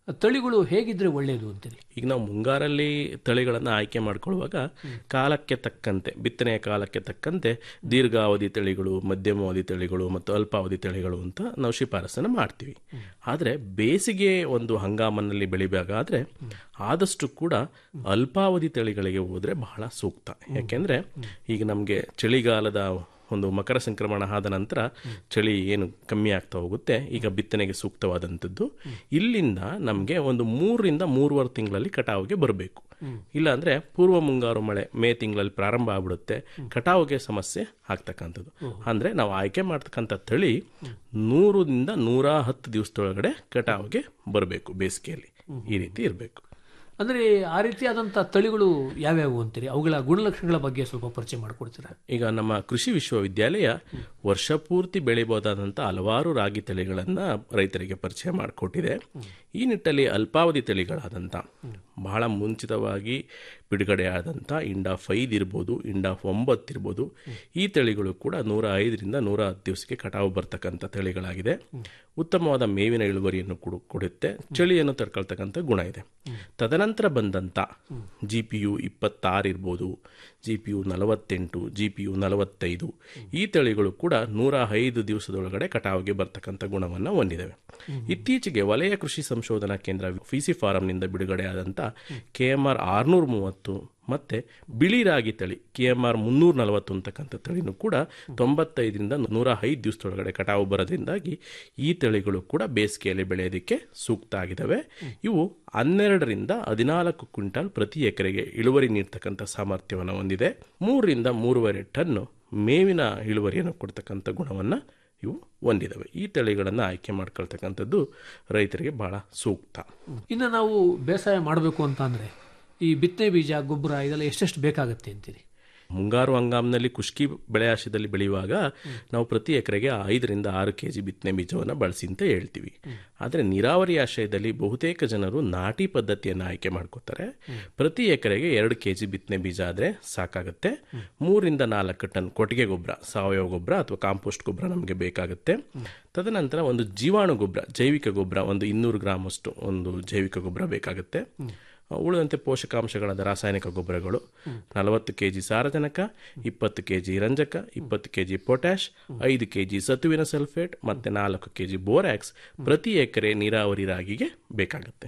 ತಳಿಗಳು ಹೇಗಿದ್ರೆ ಒಳ್ಳೆಯದು ಅಂತೀರಿ ಈಗ ನಾವು ಮುಂಗಾರಲ್ಲಿ ತಳಿಗಳನ್ನು ಆಯ್ಕೆ ಮಾಡ್ಕೊಳ್ಳುವಾಗ ಕಾಲಕ್ಕೆ ತಕ್ಕಂತೆ ಬಿತ್ತನೆಯ ಕಾಲಕ್ಕೆ ತಕ್ಕಂತೆ ದೀರ್ಘಾವಧಿ ತಳಿಗಳು ಮಧ್ಯಮಾವಧಿ ತಳಿಗಳು ಮತ್ತು ಅಲ್ಪಾವಧಿ ತಳಿಗಳು ಅಂತ ನಾವು ಶಿಫಾರಸನ್ನು ಮಾಡ್ತೀವಿ ಆದರೆ ಬೇಸಿಗೆ ಒಂದು ಹಂಗಾಮನಲ್ಲಿ ಬೆಳಿಬೇಕಾದ್ರೆ ಆದಷ್ಟು ಕೂಡ ಅಲ್ಪಾವಧಿ ತಳಿಗಳಿಗೆ ಹೋದರೆ ಬಹಳ ಸೂಕ್ತ ಯಾಕೆಂದರೆ ಈಗ ನಮಗೆ ಚಳಿಗಾಲದ ಒಂದು ಮಕರ ಸಂಕ್ರಮಣ ಆದ ನಂತರ ಚಳಿ ಏನು ಕಮ್ಮಿ ಆಗ್ತಾ ಹೋಗುತ್ತೆ ಈಗ ಬಿತ್ತನೆಗೆ ಸೂಕ್ತವಾದಂಥದ್ದು ಇಲ್ಲಿಂದ ನಮಗೆ ಒಂದು ಮೂರರಿಂದ ಮೂರುವರೆ ತಿಂಗಳಲ್ಲಿ ಕಟಾವಿಗೆ ಬರಬೇಕು ಇಲ್ಲಾಂದ್ರೆ ಪೂರ್ವ ಮುಂಗಾರು ಮಳೆ ಮೇ ತಿಂಗಳಲ್ಲಿ ಪ್ರಾರಂಭ ಆಗ್ಬಿಡುತ್ತೆ ಕಟಾವಿಗೆ ಸಮಸ್ಯೆ ಆಗ್ತಕ್ಕಂಥದ್ದು ಅಂದ್ರೆ ನಾವು ಆಯ್ಕೆ ಮಾಡ್ತಕ್ಕಂಥ ತಳಿ ನೂರರಿಂದ ನೂರ ಹತ್ತು ದಿವಸದೊಳಗಡೆ ಕಟಾವಿಗೆ ಬರಬೇಕು ಬೇಸಿಗೆಯಲ್ಲಿ ಈ ರೀತಿ ಇರಬೇಕು ಅಂದ್ರೆ ಆ ರೀತಿಯಾದಂಥ ತಳಿಗಳು ಯಾವ್ಯಾವು ಅಂತೀರಿ ಅವುಗಳ ಗುಣಲಕ್ಷಣಗಳ ಬಗ್ಗೆ ಸ್ವಲ್ಪ ಪರಿಚಯ ಮಾಡಿಕೊಡ್ತೀರಾ ಈಗ ನಮ್ಮ ಕೃಷಿ ವಿಶ್ವವಿದ್ಯಾಲಯ ವರ್ಷ ಪೂರ್ತಿ ಬೆಳಿಬಹುದಾದಂಥ ಹಲವಾರು ರಾಗಿ ತಳಿಗಳನ್ನು ರೈತರಿಗೆ ಪರಿಚಯ ಮಾಡಿಕೊಟ್ಟಿದೆ ಈ ನಿಟ್ಟಲ್ಲಿ ಅಲ್ಪಾವಧಿ ತಳಿಗಳಾದಂಥ ಬಹಳ ಮುಂಚಿತವಾಗಿ ಬಿಡುಗಡೆಯಾದಂಥ ಇಂಡಾಫ್ ಐದು ಇರ್ಬೋದು ಇಂಡಾಫ್ ಒಂಬತ್ತು ಇರ್ಬೋದು ಈ ತಳಿಗಳು ಕೂಡ ನೂರ ಐದರಿಂದ ನೂರ ಹತ್ತು ದಿವಸಕ್ಕೆ ಕಟಾವು ಬರ್ತಕ್ಕಂಥ ತಳಿಗಳಾಗಿದೆ ಉತ್ತಮವಾದ ಮೇವಿನ ಇಳುವರಿಯನ್ನು ಕೊಡು ಕೊಡುತ್ತೆ ಚಳಿಯನ್ನು ತಡ್ಕೊಳ್ತಕ್ಕಂಥ ಗುಣ ಇದೆ ತದನಂತರ ಬಂದಂಥ ಜಿ ಪಿ ಯು ಇಪ್ಪತ್ತಾರು ಇರ್ಬೋದು ಜಿ ಪಿ ಯು ನಲವತ್ತೆಂಟು ಜಿ ಪಿ ಯು ನಲವತ್ತೈದು ಈ ತಳಿಗಳು ಕೂಡ ನೂರ ಐದು ದಿವಸದೊಳಗಡೆ ಕಟಾವಿಗೆ ಬರ್ತಕ್ಕಂಥ ಗುಣವನ್ನು ಹೊಂದಿದ್ದಾವೆ ಇತ್ತೀಚೆಗೆ ವಲಯ ಕೃಷಿ ಸಂಶೋಧನಾ ಕೇಂದ್ರ ಫಿಸಿ ಫಾರಂನಿಂದ ಬಿಡುಗಡೆಯಾದಂಥ ಕೆ ಎಂ ಆರ್ ಆರ್ನೂರ ಮೂವತ್ತು ಮತ್ತೆ ಬಿಳಿ ರಾಗಿ ತಳಿ ಕೆ ಎಂ ಆರ್ ಮುನ್ನೂರ ನಲವತ್ತು ಅಂತಕ್ಕಂಥ ತಳಿನೂ ಕೂಡ ತೊಂಬತ್ತೈದರಿಂದ ನೂರ ಐದು ದಿವಸದೊಳಗಡೆ ಕಟಾವು ಬರೋದ್ರಿಂದಾಗಿ ಈ ತಳಿಗಳು ಕೂಡ ಬೇಸಿಗೆಯಲ್ಲಿ ಬೆಳೆಯೋದಕ್ಕೆ ಸೂಕ್ತ ಆಗಿದ್ದಾವೆ ಇವು ಹನ್ನೆರಡರಿಂದ ಹದಿನಾಲ್ಕು ಕ್ವಿಂಟಾಲ್ ಪ್ರತಿ ಎಕರೆಗೆ ಇಳುವರಿ ನೀಡ್ತಕ್ಕಂಥ ಸಾಮರ್ಥ್ಯವನ್ನು ಹೊಂದಿದೆ ಮೂರರಿಂದ ಮೂರುವರೆ ಟನ್ ಮೇವಿನ ಇಳುವರಿಯನ್ನು ಕೊಡ್ತಕ್ಕಂಥ ಗುಣವನ್ನು ಇವು ಹೊಂದಿದ್ದಾವೆ ಈ ತಳಿಗಳನ್ನು ಆಯ್ಕೆ ಮಾಡ್ಕೊಳ್ತಕ್ಕಂಥದ್ದು ರೈತರಿಗೆ ಬಹಳ ಸೂಕ್ತ ಇನ್ನು ನಾವು ಬೇಸಾಯ ಮಾಡಬೇಕು ಅಂತ ಅಂದ್ರೆ ಈ ಬಿತ್ತನೆ ಬೀಜ ಗೊಬ್ಬರ ಇದೆಲ್ಲ ಎಷ್ಟೆಷ್ಟು ಬೇಕಾಗುತ್ತೆ ಅಂತೀರಿ ಮುಂಗಾರು ಹಂಗಾಮಿನಲ್ಲಿ ಕುಷ್ಕಿ ಬೆಳೆ ಆಶಯದಲ್ಲಿ ಬೆಳೆಯುವಾಗ ನಾವು ಪ್ರತಿ ಎಕರೆಗೆ ಐದರಿಂದ ಆರು ಕೆ ಜಿ ಬಿತ್ತನೆ ಬೀಜವನ್ನು ಬಳಸಿ ಅಂತ ಹೇಳ್ತೀವಿ ಆದರೆ ನೀರಾವರಿ ಆಶ್ರಯದಲ್ಲಿ ಬಹುತೇಕ ಜನರು ನಾಟಿ ಪದ್ಧತಿಯನ್ನು ಆಯ್ಕೆ ಮಾಡ್ಕೋತಾರೆ ಪ್ರತಿ ಎಕರೆಗೆ ಎರಡು ಕೆ ಜಿ ಬಿತ್ತನೆ ಬೀಜ ಆದರೆ ಸಾಕಾಗುತ್ತೆ ಮೂರಿಂದ ನಾಲ್ಕು ಟನ್ ಕೊಟ್ಟಿಗೆ ಗೊಬ್ಬರ ಸಾವಯವ ಗೊಬ್ಬರ ಅಥವಾ ಕಾಂಪೋಸ್ಟ್ ಗೊಬ್ಬರ ನಮಗೆ ಬೇಕಾಗುತ್ತೆ ತದನಂತರ ಒಂದು ಜೀವಾಣು ಗೊಬ್ಬರ ಜೈವಿಕ ಗೊಬ್ಬರ ಒಂದು ಇನ್ನೂರು ಗ್ರಾಮ್ ಅಷ್ಟು ಒಂದು ಜೈವಿಕ ಗೊಬ್ಬರ ಬೇಕಾಗುತ್ತೆ ಉಳಿದಂತೆ ಪೋಷಕಾಂಶಗಳಾದ ರಾಸಾಯನಿಕ ಗೊಬ್ಬರಗಳು ನಲವತ್ತು ಕೆ ಜಿ ಸಾರಜನಕ ಇಪ್ಪತ್ತು ಕೆ ಜಿ ರಂಜಕ ಇಪ್ಪತ್ತು ಕೆ ಜಿ ಪೊಟ್ಯಾಶ್ ಐದು ಕೆ ಜಿ ಸತುವಿನ ಸಲ್ಫೇಟ್ ಮತ್ತು ನಾಲ್ಕು ಕೆ ಜಿ ಬೋರ್ಯಾಕ್ಸ್ ಪ್ರತಿ ಎಕರೆ ನೀರಾವರಿ ರಾಗಿಗೆ ಬೇಕಾಗುತ್ತೆ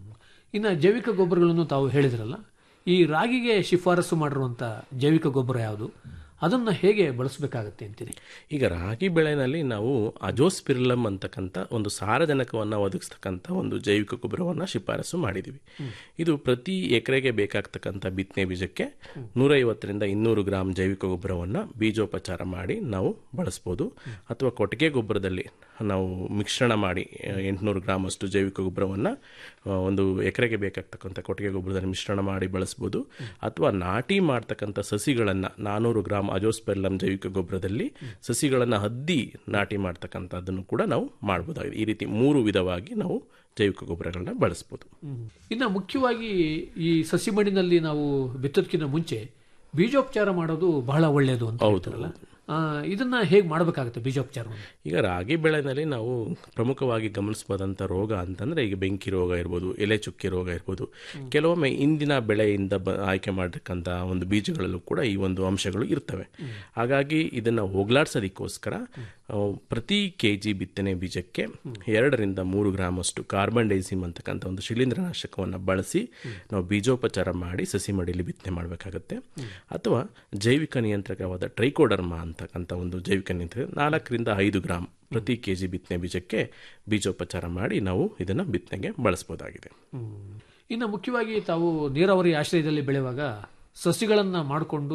ಇನ್ನು ಜೈವಿಕ ಗೊಬ್ಬರಗಳನ್ನು ತಾವು ಹೇಳಿದ್ರಲ್ಲ ಈ ರಾಗಿಗೆ ಶಿಫಾರಸು ಮಾಡಿರುವಂಥ ಜೈವಿಕ ಗೊಬ್ಬರ ಯಾವುದು ಅದನ್ನು ಹೇಗೆ ಬಳಸಬೇಕಾಗತ್ತೆ ಅಂತೀರಿ ಈಗ ರಾಗಿ ಬೆಳೆನಲ್ಲಿ ನಾವು ಅಜೋಸ್ಪಿರ್ಲಮ್ ಅಂತಕ್ಕಂಥ ಒಂದು ಸಾರಜನಕವನ್ನು ಒದಗಿಸ್ತಕ್ಕಂಥ ಒಂದು ಜೈವಿಕ ಗೊಬ್ಬರವನ್ನು ಶಿಫಾರಸು ಮಾಡಿದ್ದೀವಿ ಇದು ಪ್ರತಿ ಎಕರೆಗೆ ಬೇಕಾಗ್ತಕ್ಕಂಥ ಬಿತ್ತನೆ ಬೀಜಕ್ಕೆ ನೂರೈವತ್ತರಿಂದ ಇನ್ನೂರು ಗ್ರಾಮ್ ಜೈವಿಕ ಗೊಬ್ಬರವನ್ನು ಬೀಜೋಪಚಾರ ಮಾಡಿ ನಾವು ಬಳಸ್ಬೋದು ಅಥವಾ ಕೊಟ್ಟಿಗೆ ಗೊಬ್ಬರದಲ್ಲಿ ನಾವು ಮಿಶ್ರಣ ಮಾಡಿ ಎಂಟುನೂರು ಗ್ರಾಮ್ ಅಷ್ಟು ಜೈವಿಕ ಗೊಬ್ಬರವನ್ನು ಒಂದು ಎಕರೆಗೆ ಬೇಕಾಗ್ತಕ್ಕಂಥ ಕೊಟ್ಟಿಗೆ ಗೊಬ್ಬರದಲ್ಲಿ ಮಿಶ್ರಣ ಮಾಡಿ ಬಳಸ್ಬೋದು ಅಥವಾ ನಾಟಿ ಮಾಡ್ತಕ್ಕಂಥ ಸಸಿಗಳನ್ನು ನಾನ್ನೂರು ಗ್ರಾಮ್ ಅಜೋಸ್ಪೆರ್ಲಮ್ ಜೈವಿಕ ಗೊಬ್ಬರದಲ್ಲಿ ಸಸಿಗಳನ್ನು ಹದ್ದಿ ನಾಟಿ ಮಾಡ್ತಕ್ಕಂಥದ್ದನ್ನು ಕೂಡ ನಾವು ಮಾಡ್ಬೋದಾಗಿದೆ ಈ ರೀತಿ ಮೂರು ವಿಧವಾಗಿ ನಾವು ಜೈವಿಕ ಗೊಬ್ಬರಗಳನ್ನ ಬಳಸ್ಬೋದು ಇನ್ನು ಮುಖ್ಯವಾಗಿ ಈ ಸಸಿ ಮಣ್ಣಿನಲ್ಲಿ ನಾವು ಬಿತ್ತೋದಕ್ಕಿಂತ ಮುಂಚೆ ಬೀಜೋಪಚಾರ ಮಾಡೋದು ಬಹಳ ಒಳ್ಳೆಯದು ಅಂತ ಹೇಳ್ತಾರಲ್ಲ ಆ, ಇದನ್ನ ಹೇಗೆ ಮಾಡಬೇಕಾಗುತ್ತೆ ಬೀಜೋಪಚಾರವನ್ನು ಈಗ ರಾಗಿ ಬೆಳೆನಲ್ಲಿ ನಾವು ಪ್ರಮುಖವಾಗಿ ಗಮನಿಸಬಹುದಂಥ ರೋಗ ಅಂತಂದ್ರೆ ಈಗ ಬೆಂಕಿ ರೋಗ ಇರ್ಬೋದು ಎಲೆ ಚುಕ್ಕಿ ರೋಗ ಇರ್ಬೋದು ಕೆಲವೊಮ್ಮೆ ಇಂದಿನ ಬೆಳೆಯಿಂದ ಬ ಆಯ್ಕೆ ಮಾಡಿರ್ತಕ್ಕಂಥ ಒಂದು ಬೀಜಗಳಲ್ಲೂ ಕೂಡ ಈ ಒಂದು ಅಂಶಗಳು ಇರ್ತವೆ ಹಾಗಾಗಿ ಇದನ್ನು ಹೋಗ್ಲಾಡ್ಸೋದಕ್ಕೋಸ್ಕರ ಆ, ಪ್ರತಿ ಕೆ ಜಿ ಬಿತ್ತನೆ ಬೀಜಕ್ಕೆ ಎರಡರಿಂದ ಮೂರು ಗ್ರಾಮ್ ಅಷ್ಟು ಕಾರ್ಬನ್ ಡೈಸಿಮ್ ಅಂತಕ್ಕಂಥ ಒಂದು ಶಿಲೀಂಧ್ರನಾಶಕವನ್ನು ಬಳಸಿ ನಾವು ಬೀಜೋಪಚಾರ ಮಾಡಿ ಸಸಿ ಮಡಿಲಿ ಬಿತ್ತನೆ ಮಾಡಬೇಕಾಗತ್ತೆ ಅಥವಾ ಜೈವಿಕ ನಿಯಂತ್ರಕವಾದ ಟ್ರೈಕೋಡರ್ಮಾ ಅಂತಕ್ಕಂಥ ಒಂದು ಜೈವಿಕ ನಿಯಂತ್ರಕ ನಾಲ್ಕರಿಂದ ಐದು ಗ್ರಾಮ್ ಪ್ರತಿ ಕೆ ಜಿ ಬಿತ್ತನೆ ಬೀಜಕ್ಕೆ ಬೀಜೋಪಚಾರ ಮಾಡಿ ನಾವು ಇದನ್ನು ಬಿತ್ತನೆಗೆ ಬಳಸ್ಬೋದಾಗಿದೆ ಇನ್ನು ಮುಖ್ಯವಾಗಿ ತಾವು ನೀರಾವರಿ ಆಶ್ರಯದಲ್ಲಿ ಬೆಳೆಯುವಾಗ ಸಸಿಗಳನ್ನ ಮಾಡಿಕೊಂಡು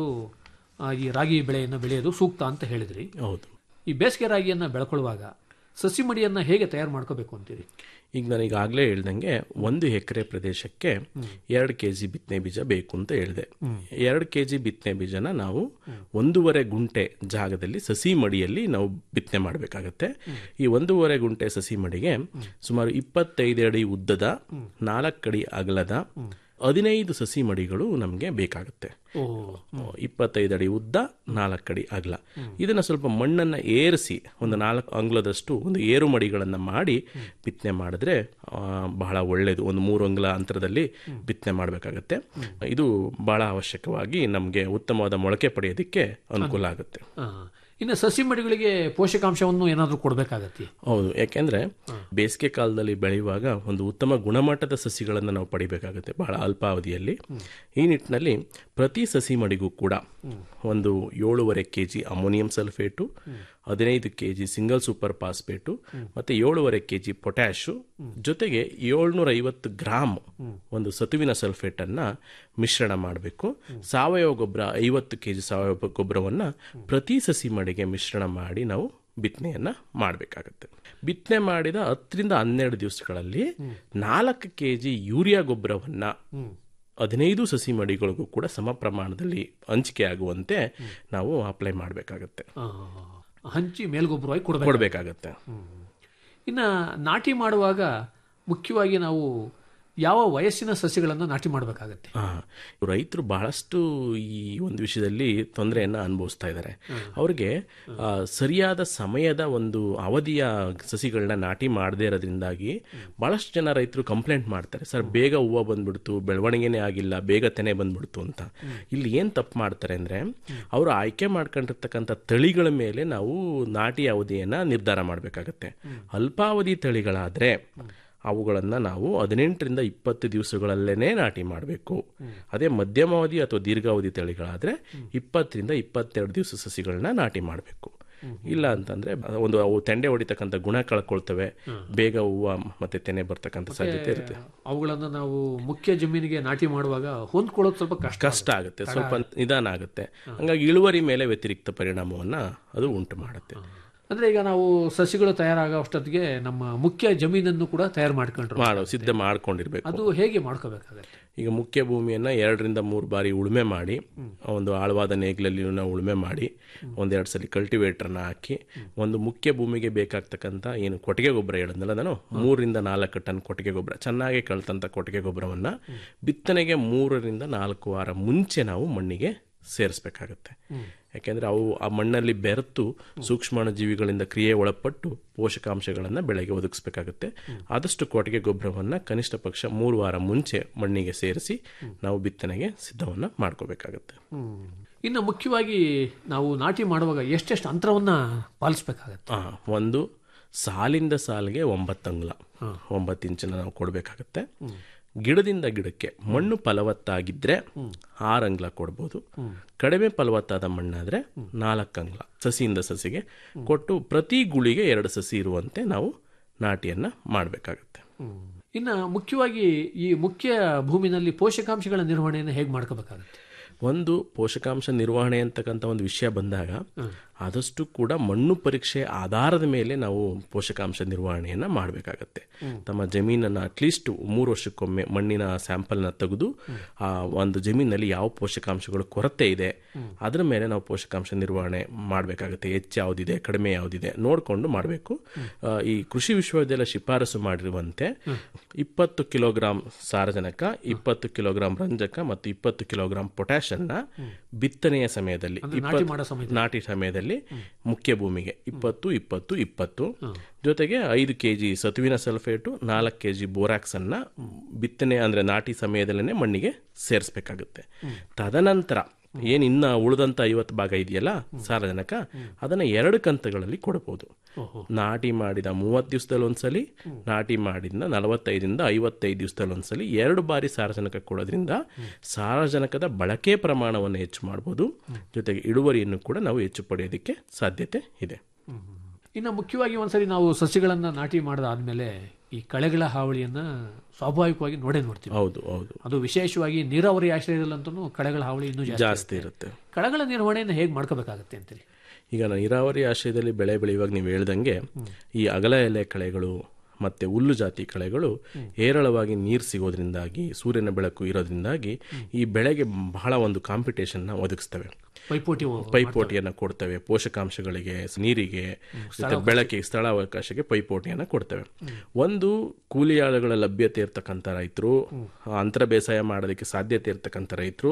ಈ ರಾಗಿ ಬೆಳೆಯನ್ನು ಬೆಳೆಯೋದು ಸೂಕ್ತ ಅಂತ ಹೇಳಿದ್ರಿ ಹೌದು ಈ ಬೇಸಿಗೆ ರಾಗಿಯನ್ನ ಬೆಳ್ಕೊಳ್ಳುವಾಗ ಸಸಿ ಮಡಿಯನ್ನ ಹೇಗೆ ತಯಾರು ಮಾಡ್ಕೋಬೇಕು ಅಂತೀರಿ ಈಗ ನಾನು ಈಗಾಗಲೇ ಹೇಳ್ದಂಗೆ ಒಂದು ಎಕರೆ ಪ್ರದೇಶಕ್ಕೆ ಎರಡು ಕೆ ಜಿ ಬಿತ್ತನೆ ಬೀಜ ಬೇಕು ಅಂತ ಹೇಳಿದೆ ಎರಡು ಕೆ ಜಿ ಬಿತ್ತನೆ ಬೀಜನ ನಾವು ಒಂದೂವರೆ ಗುಂಟೆ ಜಾಗದಲ್ಲಿ ಸಸಿ ಮಡಿಯಲ್ಲಿ ನಾವು ಬಿತ್ತನೆ ಮಾಡಬೇಕಾಗತ್ತೆ ಈ ಒಂದೂವರೆ ಗುಂಟೆ ಸಸಿ ಮಡಿಗೆ ಸುಮಾರು ಇಪ್ಪತ್ತೈದು ಅಡಿ ಉದ್ದದ ನಾಲ್ಕು ಅಡಿ ಅಗಲದ ಹದಿನೈದು ಸಸಿ ಮಡಿಗಳು ನಮಗೆ ಬೇಕಾಗುತ್ತೆ ಇಪ್ಪತ್ತೈದು ಅಡಿ ಉದ್ದ ನಾಲ್ಕು ಅಡಿ ಅಗಲ ಇದನ್ನ ಸ್ವಲ್ಪ ಮಣ್ಣನ್ನ ಏರಿಸಿ ಒಂದು ನಾಲ್ಕು ಅಂಗ್ಲದಷ್ಟು ಒಂದು ಏರು ಮಡಿಗಳನ್ನ ಮಾಡಿ ಬಿತ್ತನೆ ಮಾಡಿದ್ರೆ ಆ, ಬಹಳ ಒಳ್ಳೆಯದು ಒಂದು ಮೂರು ಅಂಗ್ಲ ಅಂತರದಲ್ಲಿ ಬಿತ್ತನೆ ಮಾಡಬೇಕಾಗತ್ತೆ ಇದು ಬಹಳ ಅವಶ್ಯಕವಾಗಿ ನಮಗೆ ಉತ್ತಮವಾದ ಮೊಳಕೆ ಪಡೆಯೋದಕ್ಕೆ ಅನುಕೂಲ ಆಗುತ್ತೆ ಆ, ಇನ್ನು ಸಸಿ ಮಡಿಗಳಿಗೆ ಪೋಷಕಾಂಶವನ್ನು ಏನಾದರೂ ಕೊಡಬೇಕಾಗತ್ತೆ ಹೌದು ಯಾಕೆಂದ್ರೆ ಬೇಸಿಗೆ ಕಾಲದಲ್ಲಿ ಬೆಳೆಯುವಾಗ ಒಂದು ಉತ್ತಮ ಗುಣಮಟ್ಟದ ಸಸಿಗಳನ್ನು ನಾವು ಪಡಿಬೇಕಾಗುತ್ತೆ ಬಹಳ ಅಲ್ಪಾವಧಿಯಲ್ಲಿ ಈ ನಿಟ್ಟಿನಲ್ಲಿ ಪ್ರತಿ ಸಸಿ ಮಡಿಗೂ ಕೂಡ ಒಂದು ಏಳೂವರೆ ಕೆ ಜಿ ಅಮೋನಿಯಂ ಸಲ್ಫೇಟು ಹದಿನೈದು K G single super phosphate ಮತ್ತು ಏಳೂವರೆ ಕೆ ಜಿ ಪೊಟ್ಯಾಶು ಜೊತೆಗೆ ಏಳ್ನೂರ ಐವತ್ತು ಗ್ರಾಮ್ ಒಂದು ಸತುವಿನ ಸಲ್ಫೇಟನ್ನು ಮಿಶ್ರಣ ಮಾಡಬೇಕು ಸಾವಯವ ಗೊಬ್ಬರ ಐವತ್ತು ಕೆ ಜಿ ಸಾವಯವ ಗೊಬ್ಬರವನ್ನು ಪ್ರತಿ ಸಸಿ ಮಡಿಗೆ ಮಿಶ್ರಣ ಮಾಡಿ ನಾವು ಬಿತ್ತನೆಯನ್ನ ಮಾಡಬೇಕಾಗತ್ತೆ ಬಿತ್ತನೆ ಮಾಡಿದ ಹತ್ತರಿಂದ ಹನ್ನೆರಡು ದಿವಸಗಳಲ್ಲಿ ನಾಲ್ಕು ಕೆ ಜಿ ಯೂರಿಯಾ ಗೊಬ್ಬರವನ್ನ ಹದಿನೈದು ಸಸಿ ಮಡಿಗಳಿಗೂ ಕೂಡ ಸಮ ಪ್ರಮಾಣದಲ್ಲಿ ಹಂಚಿಕೆ ಆಗುವಂತೆ ನಾವು ಅಪ್ಲೈ ಮಾಡಬೇಕಾಗತ್ತೆ ಆ, ಹಂಚಿ ಮೇಲ್ಗೊಬ್ಬರವಾಗಿ ಕೊಡಬೇಕು ಕೊಡಬೇಕಾಗತ್ತೆ ಇನ್ನು ನಾಟಿ ಮಾಡುವಾಗ ಮುಖ್ಯವಾಗಿ ನಾವು ಯಾವ ವಯಸ್ಸಿನ ಸಸ್ಯಗಳನ್ನು ನಾಟಿ ಮಾಡಬೇಕಾಗತ್ತೆ ರೈತರು ಬಹಳಷ್ಟು ಈ ಒಂದು ವಿಷಯದಲ್ಲಿ ತೊಂದರೆಯನ್ನು ಅನುಭವಿಸ್ತಾ ಇದ್ದಾರೆ ಅವ್ರಿಗೆ ಆ, ಸರಿಯಾದ ಸಮಯದ ಒಂದು ಅವಧಿಯ ಸಸಿಗಳನ್ನ ನಾಟಿ ಮಾಡದೇ ಇರೋದ್ರಿಂದಾಗಿ ಬಹಳಷ್ಟು ಜನ ರೈತರು ಕಂಪ್ಲೇಂಟ್ ಮಾಡ್ತಾರೆ ಸರ್ ಬೇಗ ಹೂವು ಬಂದ್ಬಿಡ್ತು ಬೆಳವಣಿಗೆನೇ ಆಗಿಲ್ಲ ಬೇಗ ತೆನೆ ಬಂದ್ಬಿಡ್ತು ಅಂತ ಇಲ್ಲಿ ಏನು ತಪ್ಪು ಮಾಡ್ತಾರೆ ಅಂದರೆ ಅವರು ಆಯ್ಕೆ ಮಾಡ್ಕೊಂಡಿರ್ತಕ್ಕಂಥ ತಳಿಗಳ ಮೇಲೆ ನಾವು ನಾಟಿ ಅವಧಿಯನ್ನು ನಿರ್ಧಾರ ಮಾಡಬೇಕಾಗತ್ತೆ ಅಲ್ಪಾವಧಿ ತಳಿಗಳಾದರೆ ಅವುಗಳನ್ನು ನಾವು ಹದಿನೆಂಟರಿಂದ ಇಪ್ಪತ್ತು ದಿವಸಗಳಲ್ಲೇ ನಾಟಿ ಮಾಡಬೇಕು ಅದೇ ಮಧ್ಯಮಾವಧಿ ಅಥವಾ ದೀರ್ಘಾವಧಿ ತಳಿಗಳಾದರೆ ಇಪ್ಪತ್ತರಿಂದ ಇಪ್ಪತ್ತೆರಡು ದಿವಸ ಸಸಿಗಳನ್ನ ನಾಟಿ ಮಾಡಬೇಕು ಇಲ್ಲ ಅಂತಂದ್ರೆ ಒಂದು ಅವು ತೆಂಡೆ ಹೊಡಿತಕ್ಕಂಥ ಗುಣ ಕಳ್ಕೊಳ್ತವೆ ಬೇಗ ಹೂವು ಮತ್ತೆ ತೆನೆ ಬರ್ತಕ್ಕಂಥ ಸಾಧ್ಯತೆ ಇರುತ್ತೆ ಅವುಗಳನ್ನು ನಾವು ಮುಖ್ಯ ಜಮೀನಿಗೆ ನಾಟಿ ಮಾಡುವಾಗ ಹೊಂದ್ಕೊಳ್ಳೋದು ಸ್ವಲ್ಪ ಕಷ್ಟ ಕಷ್ಟ ಆಗುತ್ತೆ ಸ್ವಲ್ಪ ನಿಧಾನ ಆಗುತ್ತೆ ಹಂಗಾಗಿ ಇಳುವರಿ ಮೇಲೆ ವ್ಯತಿರಿಕ್ತ ಪರಿಣಾಮವನ್ನ ಅದು ಉಂಟು ಮಾಡುತ್ತೆ ಅಂದ್ರೆ ಈಗ ನಾವು ಸಸಿಗಳು ತಯಾರಾಗೋ ಅಷ್ಟೊತ್ತಿಗೆ ನಮ್ಮ ಮುಖ್ಯ ಜಮೀನನ್ನು ಕೂಡ ತಯಾರು ಮಾಡ್ಕೊಂಡ್ರು ಮಾಡೋ ಸಿದ್ಧ ಮಾಡ್ಕೊಂಡಿರ್ಬೇಕು ಅದು ಹೇಗೆ ಮಾಡ್ಕೋಬೇಕಾಗತ್ತೆ ಈಗ ಮುಖ್ಯ ಭೂಮಿಯನ್ನ ಎರಡರಿಂದ ಮೂರು ಬಾರಿ ಉಳುಮೆ ಮಾಡಿ ಒಂದು ಆಳವಾದ ನೇಗಿಲಲ್ಲಿ ನಾವು ಉಳುಮೆ ಮಾಡಿ ಒಂದೆರಡು ಸಲ ಕಲ್ಟಿವೇಟರ್ನ ಹಾಕಿ ಒಂದು ಮುಖ್ಯ ಭೂಮಿಗೆ ಬೇಕಾಗ್ತಕ್ಕಂಥ ಏನು ಕೊಟ್ಟಿಗೆ ಗೊಬ್ಬರ ಹೇಳಿದ್ನಲ್ಲ ನಾನು ಮೂರರಿಂದ ನಾಲ್ಕು ಟನ್ ಕೊಟ್ಟಿಗೆ ಗೊಬ್ಬರ ಚೆನ್ನಾಗಿ ಕಳ್ತಂಥ ಕೊಟ್ಟಿಗೆ ಗೊಬ್ಬರವನ್ನ ಬಿತ್ತನೆಗೆ ಮೂರರಿಂದ ನಾಲ್ಕು ವಾರ ಮುಂಚೆ ನಾವು ಮಣ್ಣಿಗೆ ಸೇರಿಸ್ಬೇಕಾಗತ್ತೆ ಯಾಕೆಂದ್ರೆ ಅವು ಆ ಮಣ್ಣಲ್ಲಿ ಬೆರೆತು ಸೂಕ್ಷ್ಮಾಣು ಜೀವಿಗಳಿಂದ ಕ್ರಿಯೆ ಒಳಪಟ್ಟು ಪೋಷಕಾಂಶಗಳನ್ನು ಬೆಳೆಗೆ ಒದಗಿಸ್ಬೇಕಾಗುತ್ತೆ ಆದಷ್ಟು ಕೊಟ್ಟಿಗೆ ಗೊಬ್ಬರವನ್ನು ಕನಿಷ್ಠ ಪಕ್ಷ ಮೂರು ವಾರ ಮುಂಚೆ ಮಣ್ಣಿಗೆ ಸೇರಿಸಿ ನಾವು ಬಿತ್ತನೆಗೆ ಸಿದ್ಧವನ್ನು ಮಾಡ್ಕೋಬೇಕಾಗತ್ತೆ ಇನ್ನು ಮುಖ್ಯವಾಗಿ ನಾವು ನಾಟಿ ಮಾಡುವಾಗ ಎಷ್ಟೆಷ್ಟು ಅಂತರವನ್ನ ಪಾಲಿಸ್ಬೇಕಾಗತ್ತೆ ಆ, ಒಂದು ಸಾಲಿಂದ ಸಾಲಿಗೆ ಒಂಬತ್ತು ಅಂಗುಲ ಒಂಬತ್ತು ಇಂಚನ್ನ ನಾವು ಕೊಡಬೇಕಾಗತ್ತೆ ಗಿಡದಿಂದ ಗಿಡಕ್ಕೆ ಮಣ್ಣು ಫಲವತ್ತಾಗಿದ್ರೆ ಆರು ಅಂಗ್ಲ ಕೊಡ್ಬೋದು ಕಡಿಮೆ ಫಲವತ್ತಾದ ಮಣ್ಣಾದ್ರೆ ನಾಲ್ಕು ಅಂಗ್ಲ ಸಸಿಯಿಂದ ಸಸಿಗೆ ಕೊಟ್ಟು ಪ್ರತಿ ಗುಳಿಗೆ ಎರಡು ಸಸಿ ಇರುವಂತೆ ನಾವು ನಾಟಿಯನ್ನ ಮಾಡಬೇಕಾಗತ್ತೆ ಇನ್ನು ಮುಖ್ಯವಾಗಿ ಈ ಮುಖ್ಯ ಭೂಮಿನಲ್ಲಿ ಪೋಷಕಾಂಶಗಳ ನಿರ್ವಹಣೆಯನ್ನು ಹೇಗೆ ಮಾಡ್ಕೋಬೇಕಾಗತ್ತೆ ಒಂದು ಪೋಷಕಾಂಶ ನಿರ್ವಹಣೆ ಅಂತಕ್ಕಂಥ ಒಂದು ವಿಷಯ ಬಂದಾಗ ಆದಷ್ಟು ಕೂಡ ಮಣ್ಣು ಪರೀಕ್ಷೆ ಆಧಾರದ ಮೇಲೆ ನಾವು ಪೋಷಕಾಂಶ ನಿರ್ವಹಣೆಯನ್ನು ಮಾಡಬೇಕಾಗತ್ತೆ ತಮ್ಮ ಜಮೀನನ್ನು ಅಟ್ಲೀಸ್ಟ್ ಮೂರು ವರ್ಷಕ್ಕೊಮ್ಮೆ ಮಣ್ಣಿನ ಸ್ಯಾಂಪಲ್ನ ತೆಗೆದು ಆ ಒಂದು ಜಮೀನಲ್ಲಿ ಯಾವ ಪೋಷಕಾಂಶಗಳು ಕೊರತೆ ಇದೆ ಅದರ ಮೇಲೆ ನಾವು ಪೋಷಕಾಂಶ ನಿರ್ವಹಣೆ ಮಾಡಬೇಕಾಗುತ್ತೆ ಹೆಚ್ಚು ಯಾವುದಿದೆ ಕಡಿಮೆ ಯಾವುದಿದೆ ನೋಡಿಕೊಂಡು ಮಾಡಬೇಕು ಈ ಕೃಷಿ ವಿಶ್ವವಿದ್ಯಾಲಯ ಶಿಫಾರಸು ಮಾಡಿರುವಂತೆ ಇಪ್ಪತ್ತು ಕಿಲೋಗ್ರಾಂ ಸಾರಜನಕ ಇಪ್ಪತ್ತು ಕಿಲೋಗ್ರಾಂ ರಂಜಕ ಮತ್ತು ಇಪ್ಪತ್ತು ಕಿಲೋಗ್ರಾಂ ಪೊಟ್ಯಾಷ್ ಅನ್ನ ಬಿತ್ತನೆಯ ಸಮಯದಲ್ಲಿ ಅಂದ್ರೆ ನಾಟಿ ಇಪ್ಪತ್ತು- ಮಾಡೋ ಸಮಯದಲ್ಲಿ. ನಾಟಿ ಸಮಯದಲ್ಲಿ ಮುಖ್ಯ ಭೂಮಿಗೆ ಇಪ್ಪತ್ತು ಇಪ್ಪತ್ತು ಇಪ್ಪತ್ತು ಜೊತೆಗೆ ಐದು ಕೆ ಜಿ ಸತುವಿನ ಸಲ್ಫೇಟು ನಾಲ್ಕು ಕೆ ಜಿ ಬೋರಾಕ್ಸ್ ಅನ್ನ ಬಿತ್ತನೆ ಅಂದ್ರೆ ನಾಟಿ ಸಮಯದಲ್ಲೇ ಮಣ್ಣಿಗೆ ಸೇರಿಸ್ಬೇಕಾಗುತ್ತೆ ತದನಂತರ ಏನ್ ಇನ್ನ ಉಳಿದಂತ ಐವತ್ತು ಭಾಗ ಇದೆಯಲ್ಲ ಸಾರಜನಕ ಅದನ್ನ ಎರಡು ಕಂತುಗಳಲ್ಲಿ ಕೊಡಬಹುದು ನಾಟಿ ಮಾಡಿದ ಮೂವತ್ತು ದಿವಸದಲ್ಲಿ ಒಂದ್ಸಲಿ ನಾಟಿ ಮಾಡಿದ ನಲವತ್ತೈದರಿಂದ ಐವತ್ತೈದು ದಿವಸದಲ್ಲಿ ಒಂದ್ಸಲಿ ಎರಡು ಬಾರಿ ಸಾರಜನಕ ಕೊಡೋದ್ರಿಂದ ಸಾರಜನಕದ ಬಳಕೆ ಪ್ರಮಾಣವನ್ನು ಹೆಚ್ಚು ಮಾಡ್ಬೋದು ಜೊತೆಗೆ ಇಳುವರಿಯನ್ನು ಕೂಡ ನಾವು ಹೆಚ್ಚು ಪಡೆಯೋದಕ್ಕೆ ಸಾಧ್ಯತೆ ಇದೆ ಇನ್ನು ಮುಖ್ಯವಾಗಿ ಒಂದ್ಸರಿ ನಾವು ಸಸಿಗಳನ್ನ ನಾಟಿ ಮಾಡದಾದ್ಮೇಲೆ ಈ ಕಳೆಗಳ ಹಾವಳಿಯನ್ನ ಸ್ವಾಭಾವಿಕವಾಗಿ ನೋಡೇ ನೋಡ್ತೀವಿ ಹೌದು ಹೌದು ಅದು ವಿಶೇಷವಾಗಿ ನೀರಾವರಿ ಆಶ್ರಯದಲ್ಲಂತೂ ಕಳೆಗಳ ಹಾವಳಿ ಇನ್ನೂ ಜಾಸ್ತಿ ಜಾಸ್ತಿ ಇರುತ್ತೆ ಕಳೆಗಳ ನಿರ್ವಹಣೆಯನ್ನು ಹೇಗೆ ಮಾಡ್ಕೋಬೇಕಾಗತ್ತೆ ಅಂತೀರಿ ಈಗ ನೀರಾವರಿ ಆಶ್ರಯದಲ್ಲಿ ಬೆಳೆ ಬೆಳೆಯುವಾಗ ನೀವು ಹೇಳ್ದಂಗೆ ಈ ಅಗಲ ಎಲೆ ಕಳೆಗಳು ಮತ್ತೆ ಹುಲ್ಲು ಜಾತಿ ಕಳೆಗಳು ಹೇರಳವಾಗಿ ನೀರು ಸಿಗೋದ್ರಿಂದಾಗಿ ಸೂರ್ಯನ ಬೆಳಕು ಇರೋದ್ರಿಂದಾಗಿ ಈ ಬೆಳೆಗೆ ಬಹಳ ಒಂದು ಕಾಂಪಿಟೇಷನ್ನ ಒದಗಿಸ್ತವೆ ಪೈಪೋಟಿ ಪೈಪೋಟಿಯನ್ನು ಕೊಡ್ತೇವೆ ಪೋಷಕಾಂಶಗಳಿಗೆ ನೀರಿಗೆ ಮತ್ತೆ ಬೆಳಕಿಗೆ ಸ್ಥಳಾವಕಾಶಕ್ಕೆ ಪೈಪೋಟಿಯನ್ನು ಕೊಡ್ತೇವೆ ಒಂದು ಕೂಲಿ ಆಳುಗಳ ಲಭ್ಯತೆ ಇರ್ತಕ್ಕಂಥ ರೈತರು ಅಂತರ ಬೇಸಾಯ ಮಾಡೋದಕ್ಕೆ ಸಾಧ್ಯತೆ ಇರ್ತಕ್ಕಂಥ ರೈತರು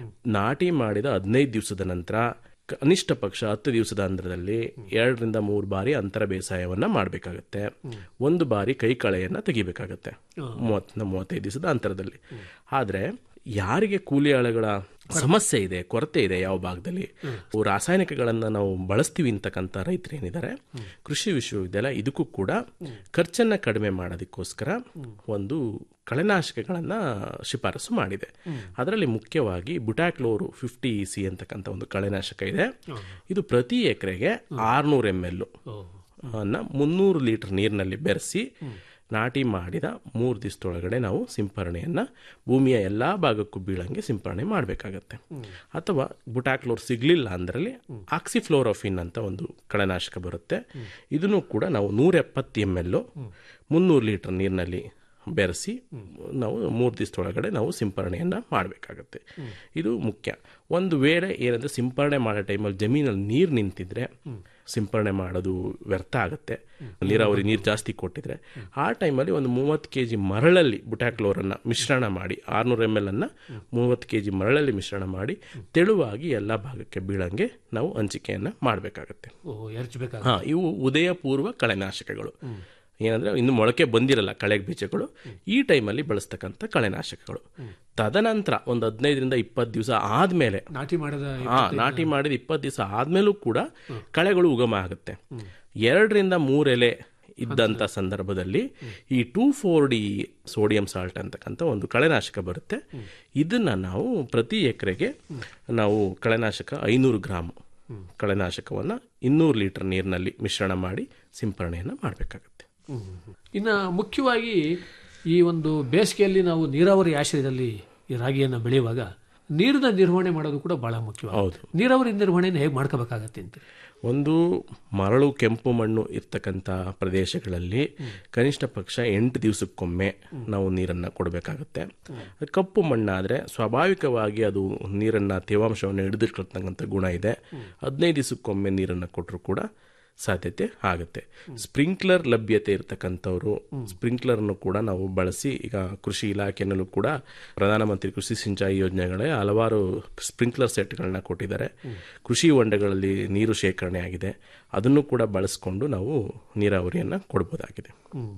ನಾಟಿ ಮಾಡಿದ ಹದಿನೈದು ದಿವಸದ ನಂತರ ಕನಿಷ್ಠ ಪಕ್ಷ ಹತ್ತು ದಿವಸದ ಅಂತರದಲ್ಲಿ ಎರಡರಿಂದ ಮೂರು ಬಾರಿ ಅಂತರ ಬೇಸಾಯವನ್ನ ಮಾಡಬೇಕಾಗತ್ತೆ ಒಂದು ಬಾರಿ ಕೈ ಕಳೆಯನ್ನ ತೆಗಿಬೇಕಾಗತ್ತೆ ಮೂವತ್ ಮೂವತ್ತೈದು ದಿವಸದ ಅಂತರದಲ್ಲಿ ಆದ್ರೆ ಯಾರಿಗೆ ಕೂಲಿ ಆಳುಗಳ ಸಮಸ್ಯೆ ಇದೆ ಕೊರತೆ ಇದೆ ಯಾವ ಭಾಗದಲ್ಲಿ ಅವು ರಾಸಾಯನಿಕಗಳನ್ನ ನಾವು ಬಳಸ್ತೀವಿ ಅಂತಕ್ಕಂಥ ರೈತರು ಏನಿದ್ದಾರೆ ಕೃಷಿ ವಿಶ್ವವಿದ್ಯಾಲಯ ಇದಕ್ಕೂ ಕೂಡ ಖರ್ಚನ್ನ ಕಡಿಮೆ ಮಾಡೋದಕ್ಕೋಸ್ಕರ ಒಂದು ಕಳೆನಾಶಕಗಳನ್ನ ಶಿಫಾರಸು ಮಾಡಿದೆ ಅದರಲ್ಲಿ ಮುಖ್ಯವಾಗಿ ಬುಟಾಕ್ಲೋರು ಫಿಫ್ಟಿ ಇ ಸಿ ಅಂತಕ್ಕಂಥ ಒಂದು ಕಳೆನಾಶಕ ಇದೆ ಇದು ಪ್ರತಿ ಎಕರೆಗೆ ಆರ್ನೂರು ಎಮ್ ಎಲ್ ಅನ್ನ ಮುನ್ನೂರು ಲೀಟರ್ ನೀರಿನಲ್ಲಿ ಬೆರೆಸಿ ನಾಟಿ ಮಾಡಿದ ಮೂರು ದಿವಸದೊಳಗಡೆ ನಾವು ಸಿಂಪರಣೆಯನ್ನು ಭೂಮಿಯ ಎಲ್ಲ ಭಾಗಕ್ಕೂ ಬೀಳಂಗೆ ಸಿಂಪರಣೆ ಮಾಡಬೇಕಾಗತ್ತೆ ಅಥವಾ ಬುಟಾಕ್ಲೋರ್ ಸಿಗ್ಲಿಲ್ಲ ಅಂದ್ರಲ್ಲಿ ಆಕ್ಸಿಫ್ಲೋರೋಫಿನ್ ಅಂತ ಒಂದು ಕಳೆನಾಶಕ ಬರುತ್ತೆ ಇದನ್ನು ಕೂಡ ನಾವು ನೂರ ಎಪ್ಪತ್ತು ಎಮ್ ಎಲ್ ಮುನ್ನೂರು ಲೀಟರ್ ನೀರಿನಲ್ಲಿ ಬೆರೆಸಿ ನಾವು ಮೂರು ದಿವಸದೊಳಗಡೆ ನಾವು ಸಿಂಪರಣೆಯನ್ನು ಮಾಡಬೇಕಾಗತ್ತೆ ಇದು ಮುಖ್ಯ ಒಂದು ವೇಳೆ ಏನಂದ್ರೆ ಸಿಂಪರಣೆ ಮಾಡೋ ಟೈಮಲ್ಲಿ ಜಮೀನಲ್ಲಿ ನೀರು ನಿಂತಿದ್ರೆ ಸಿಂಪರಣೆ ಮಾಡೋದು ವ್ಯರ್ಥ ಆಗುತ್ತೆ ನೀರಾವರಿ ನೀರು ಜಾಸ್ತಿ ಕೊಟ್ಟಿದ್ರೆ ಆ ಟೈಮಲ್ಲಿ ಒಂದು ಮೂವತ್ತು ಕೆ ಜಿ ಮರಳಲ್ಲಿ ಬುಟಾಕ್ಲೋರನ್ನು ಮಿಶ್ರಣ ಮಾಡಿ ಆರುನೂರು ಎಮ್ ಎಲ್ ಅನ್ನು ಮೂವತ್ತು ಕೆ ಜಿ ಮರಳಲ್ಲಿ ಮಿಶ್ರಣ ಮಾಡಿ ತೆಳುವಾಗಿ ಎಲ್ಲ ಭಾಗಕ್ಕೆ ಬೀಳಂಗೆ ನಾವು ಹಂಚಿಕೆಯನ್ನು ಮಾಡಬೇಕಾಗತ್ತೆ ಎರಚಬೇಕಾಗ ಹಾ ಇವು ಉದಯ ಪೂರ್ವ ಕಳೆನಾಶಕಗಳು ಏನಂದ್ರೆ ಇನ್ನು ಮೊಳಕೆ ಬಂದಿರಲ್ಲ ಕಳೆ ಬೀಜಗಳು ಈ ಟೈಮಲ್ಲಿ ಬಳಸ್ತಕ್ಕಂಥ ಕಳೆನಾಶಕಗಳು ತದನಂತರ ಒಂದು ಹದಿನೈದರಿಂದ ಇಪ್ಪತ್ತು ದಿವಸ ಆದ್ಮೇಲೆ ನಾಟಿ ಮಾಡಿದ ಹಾ ನಾಟಿ ಮಾಡಿದ ಇಪ್ಪತ್ತು ದಿವಸ ಆದ್ಮೇಲೂ ಕೂಡ ಕಳೆಗಳು ಉಗಮ ಆಗುತ್ತೆ ಎರಡರಿಂದ ಮೂರು ಎಲೆ ಇದ್ದಂಥ ಸಂದರ್ಭದಲ್ಲಿ ಈ two four D sodium salt ಅಂತಕ್ಕಂಥ ಒಂದು ಕಳೆನಾಶಕ ಬರುತ್ತೆ ಇದನ್ನ ನಾವು ಪ್ರತಿ ಎಕರೆಗೆ ನಾವು ಕಳೆನಾಶಕ ಐನೂರು ಗ್ರಾಮ್ ಕಳೆನಾಶಕವನ್ನು ಇನ್ನೂರು ಲೀಟರ್ ನೀರಿನಲ್ಲಿ ಮಿಶ್ರಣ ಮಾಡಿ ಸಿಂಪರಣೆಯನ್ನು ಮಾಡಬೇಕಾಗುತ್ತೆ ಇನ್ನು ಮುಖ್ಯವಾಗಿ ಈ ಒಂದು ಬೇಸಿಗೆಯಲ್ಲಿ ನಾವು ನೀರಾವರಿ ಆಶ್ರಯದಲ್ಲಿ ಈ ರಾಗಿಯನ್ನು ಬೆಳೆಯುವಾಗ ನೀರಿನ ನಿರ್ವಹಣೆ ಮಾಡೋದು ಕೂಡ ಬಹಳ ಮುಖ್ಯ ಹೌದು ನೀರಾವರಿ ನಿರ್ವಹಣೆಯನ್ನು ಹೇಗೆ ಮಾಡ್ಕೋಬೇಕಾಗತ್ತೆ ಅಂತ ಒಂದು ಮರಳು ಕೆಂಪು ಮಣ್ಣು ಇರ್ತಕ್ಕಂಥ ಪ್ರದೇಶಗಳಲ್ಲಿ ಕನಿಷ್ಠ ಪಕ್ಷ ಎಂಟು ದಿವಸಕ್ಕೊಮ್ಮೆ ನಾವು ನೀರನ್ನು ಕೊಡಬೇಕಾಗುತ್ತೆ ಕಪ್ಪು ಮಣ್ಣಾದರೆ ಸ್ವಾಭಾವಿಕವಾಗಿ ಅದು ನೀರನ್ನು ತೇವಾಂಶವನ್ನು ಹಿಡಿದಿಟ್ಕೊಳ್ತಕ್ಕಂಥ ಗುಣ ಇದೆ ಹದಿನೈದು ದಿವಸಕ್ಕೊಮ್ಮೆ ನೀರನ್ನು ಕೊಟ್ಟರು ಕೂಡ ಸಾಧ್ಯತೆ ಆಗುತ್ತೆ ಸ್ಪ್ರಿಂಕ್ಲರ್ ಲಭ್ಯತೆ ಇರತಕ್ಕಂಥವ್ರು ಸ್ಪ್ರಿಂಕ್ಲರ್ನು ಕೂಡ ನಾವು ಬಳಸಿ ಈಗ ಕೃಷಿ ಇಲಾಖೆನಲ್ಲೂ ಕೂಡ ಪ್ರಧಾನಮಂತ್ರಿ ಕೃಷಿ ಸಿಂಚಾಯಿ ಯೋಜನೆಗಳೇ ಹಲವಾರು ಸ್ಪ್ರಿಂಕ್ಲರ್ ಸೆಟ್ಗಳನ್ನ ಕೊಟ್ಟಿದ್ದಾರೆ ಕೃಷಿ ಹೊಂಡಗಳಲ್ಲಿ ನೀರು ಶೇಖರಣೆ ಆಗಿದೆ ಅದನ್ನು ಕೂಡ ಬಳಸ್ಕೊಂಡು ನಾವು ನೀರಾವರಿಯನ್ನು ಕೊಡ್ಬೋದಾಗಿದೆ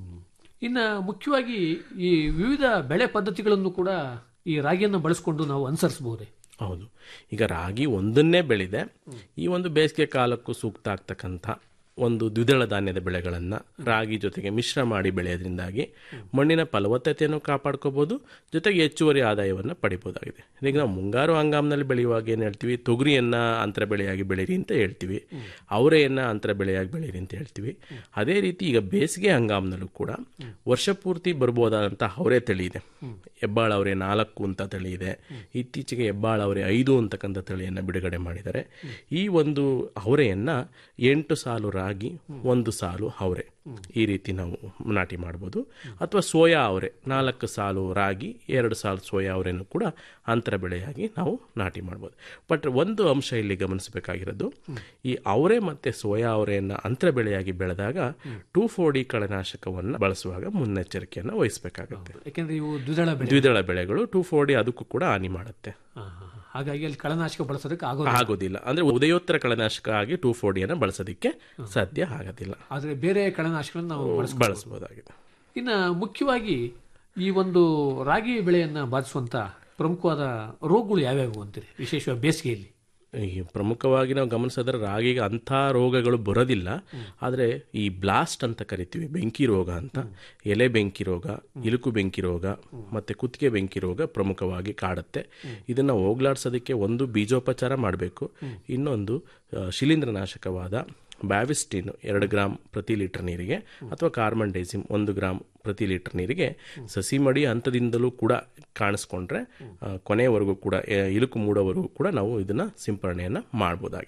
ಇನ್ನು ಮುಖ್ಯವಾಗಿ ಈ ವಿವಿಧ ಬೆಳೆ ಪದ್ಧತಿಗಳನ್ನು ಕೂಡ ಈ ರಾಗಿಯನ್ನು ಬಳಸ್ಕೊಂಡು ನಾವು ಅನುಸರಿಸಬಹುದೇ ಹೌದು ಈಗ ರಾಗಿ ಒಂದನ್ನೇ ಬೆಳೆದೆ ಈ ಒಂದು ಬೇಸಿಗೆ ಕಾಲಕ್ಕೂ ಸೂಕ್ತ ಆಗ್ತಕ್ಕಂಥ ಒಂದು ದ್ವಿದಳ ಧಾನ್ಯದ ಬೆಳೆಗಳನ್ನು ರಾಗಿ ಜೊತೆಗೆ ಮಿಶ್ರ ಮಾಡಿ ಬೆಳೆಯೋದ್ರಿಂದಾಗಿ ಮಣ್ಣಿನ ಫಲವತ್ತತೆಯನ್ನು ಕಾಪಾಡ್ಕೋಬಹುದು ಜೊತೆಗೆ ಹೆಚ್ಚುವರಿ ಆದಾಯವನ್ನು ಪಡಿಬೋದಾಗಿದೆ ಈಗ ನಾವು ಮುಂಗಾರು ಹಂಗಾಮಿನಲ್ಲಿ ಬೆಳೆಯುವಾಗ ಏನು ಹೇಳ್ತೀವಿ ತೊಗರಿಯನ್ನ ಅಂತರ ಬೆಳೆಯಾಗಿ ಬೆಳೀರಿ ಅಂತ ಹೇಳ್ತೀವಿ ಅವರೆಯನ್ನ ಅಂತರ ಬೆಳೆಯಾಗಿ ಬೆಳೀರಿ ಅಂತ ಹೇಳ್ತೀವಿ ಅದೇ ರೀತಿ ಈಗ ಬೇಸಿಗೆ ಹಂಗಾಮಿನಲ್ಲೂ ಕೂಡ ವರ್ಷ ಪೂರ್ತಿ ಬರ್ಬೋದಾದಂಥ ಅವರೇ ತಳಿ ಇದೆ ಹೆಬ್ಬಾಳ ಅವರೇ ನಾಲ್ಕು ಅಂತ ತಳಿ ಇದೆ ಇತ್ತೀಚೆಗೆ ಹೆಬ್ಬಾಳ ಅವರೇ ಐದು ಅಂತಕ್ಕಂಥ ತಳಿಯನ್ನು ಬಿಡುಗಡೆ ಮಾಡಿದ್ದಾರೆ ಈ ಒಂದು ಅವರೆಯನ್ನ ಎಂಟು ಸಾಲು ರಾಗಿ ಒಂದು ಸಾಲು ಅವರೆ ಈ ರೀತಿ ನಾವು ನಾಟಿ ಮಾಡ್ಬೋದು ಅಥವಾ ಸೋಯಾ ಅವರೆ ನಾಲ್ಕು ಸಾಲು ರಾಗಿ ಎರಡು ಸಾಲು ಸೋಯಾ ಅವರೆನೂ ಕೂಡ ಅಂತರ ಬೆಳೆಯಾಗಿ ನಾವು ನಾಟಿ ಮಾಡ್ಬೋದು ಬಟ್ ಒಂದು ಅಂಶ ಇಲ್ಲಿ ಗಮನಿಸಬೇಕಾಗಿರೋದು ಈ ಅವರೆ ಮತ್ತು ಸೋಯಾ ಅವರೆಯನ್ನು ಅಂತರ ಬೆಳೆಯಾಗಿ ಬೆಳೆದಾಗ ಟೂ ಫೋರ್ಡಿ ಕಳೆನಾಶಕವನ್ನು ಬಳಸುವಾಗ ಮುನ್ನೆಚ್ಚರಿಕೆಯನ್ನು ವಹಿಸಬೇಕಾಗುತ್ತೆ ಯಾಕೆಂದ್ರೆ ಇವು ದ್ವಿದಳ ಬೆಳೆ ದ್ವಿದಳ ಬೆಳೆಗಳು ಟೂ ಫೋರ್ಡಿ ಅದಕ್ಕೂ ಕೂಡ ಹಾನಿ ಮಾಡುತ್ತೆ ಹಾ, ಹಾ, ಹಾ. ಹಾಗಾಗಿ ಅಲ್ಲಿ ಕಳೆನಾಶಕ ಬಳಸೋದಕ್ಕೆ ಆಗೋ ಆಗೋದಿಲ್ಲ ಅಂದ್ರೆ ಉದಯೋತ್ತರ ಕಳೆನಾಶಕ ಆಗಿ ಟೂ ಫೋರ್ಡಿಯನ್ನು ಬಳಸೋದಕ್ಕೆ ಸಾಧ್ಯ ಆಗೋದಿಲ್ಲ ಆದರೆ ಬೇರೆ ಕಳೆನಾಶಕಗಳನ್ನು ನಾವು ಬಳಸ್ಬೋದು. ಬಳಸಬಹುದಾಗಿದೆ ಇನ್ನು ಮುಖ್ಯವಾಗಿ ಈ ಒಂದು ರಾಗಿ ಬೆಳೆಯನ್ನ ಬಾಧಿಸುವಂತ ಪ್ರಮುಖವಾದ ರೋಗಗಳು ಯಾವ್ಯಾವು ಅಂತೀರಿ ವಿಶೇಷವಾಗಿ ಬೇಸಿಗೆಯಲ್ಲಿ ಈ ಪ್ರಮುಖವಾಗಿ ನಾವು ಗಮನಿಸಿದ್ರೆ ರಾಗಿಗೆ ಅಂಥ ರೋಗಗಳು ಬರೋದಿಲ್ಲ ಆದರೆ ಈ ಬ್ಲಾಸ್ಟ್ ಅಂತ ಕರಿತೀವಿ ಬೆಂಕಿ ರೋಗ ಅಂತ ಎಲೆ ಬೆಂಕಿ ರೋಗ ಇಲುಕು ಬೆಂಕಿ ರೋಗ ಮತ್ತು ಕುತ್ತಿಗೆ ಬೆಂಕಿ ರೋಗ ಪ್ರಮುಖವಾಗಿ ಕಾಡುತ್ತೆ ಇದನ್ನು ಹೋಗ್ಲಾಡ್ಸೋದಕ್ಕೆ ಒಂದು ಬೀಜೋಪಚಾರ ಮಾಡಬೇಕು ಇನ್ನೊಂದು ಆ, ಶಿಲೀಂಧ್ರನಾಶಕವಾದ ಬ್ಯಾವಿಸ್ಟಿನ್ ಎರಡು ಗ್ರಾಮ್ ಪ್ರತಿ ಲೀಟರ್ ನೀರಿಗೆ ಅಥವಾ ಕಾರ್ಬನ್ ಡೈಸಿಮ್ ಒಂದು ಗ್ರಾಮ್ ಪ್ರತಿ ಲೀಟರ್ ನೀರಿಗೆ ಸಸಿ ಮಡಿ ಹಂತದಿಂದಲೂ ಕೂಡ ಕಾಣಿಸ್ಕೊಂಡ್ರೆ ಆ, ಕೊನೆಯವರೆಗೂ ಕೂಡ ಆ, ಇಲುಕು ಮೂಡೋವರೆಗೂ ಕೂಡ ನಾವು ಇದನ್ನ ಸಿಂಪರಣೆಯನ್ನು ಮಾಡ್ಬೋದಾಗಿದೆ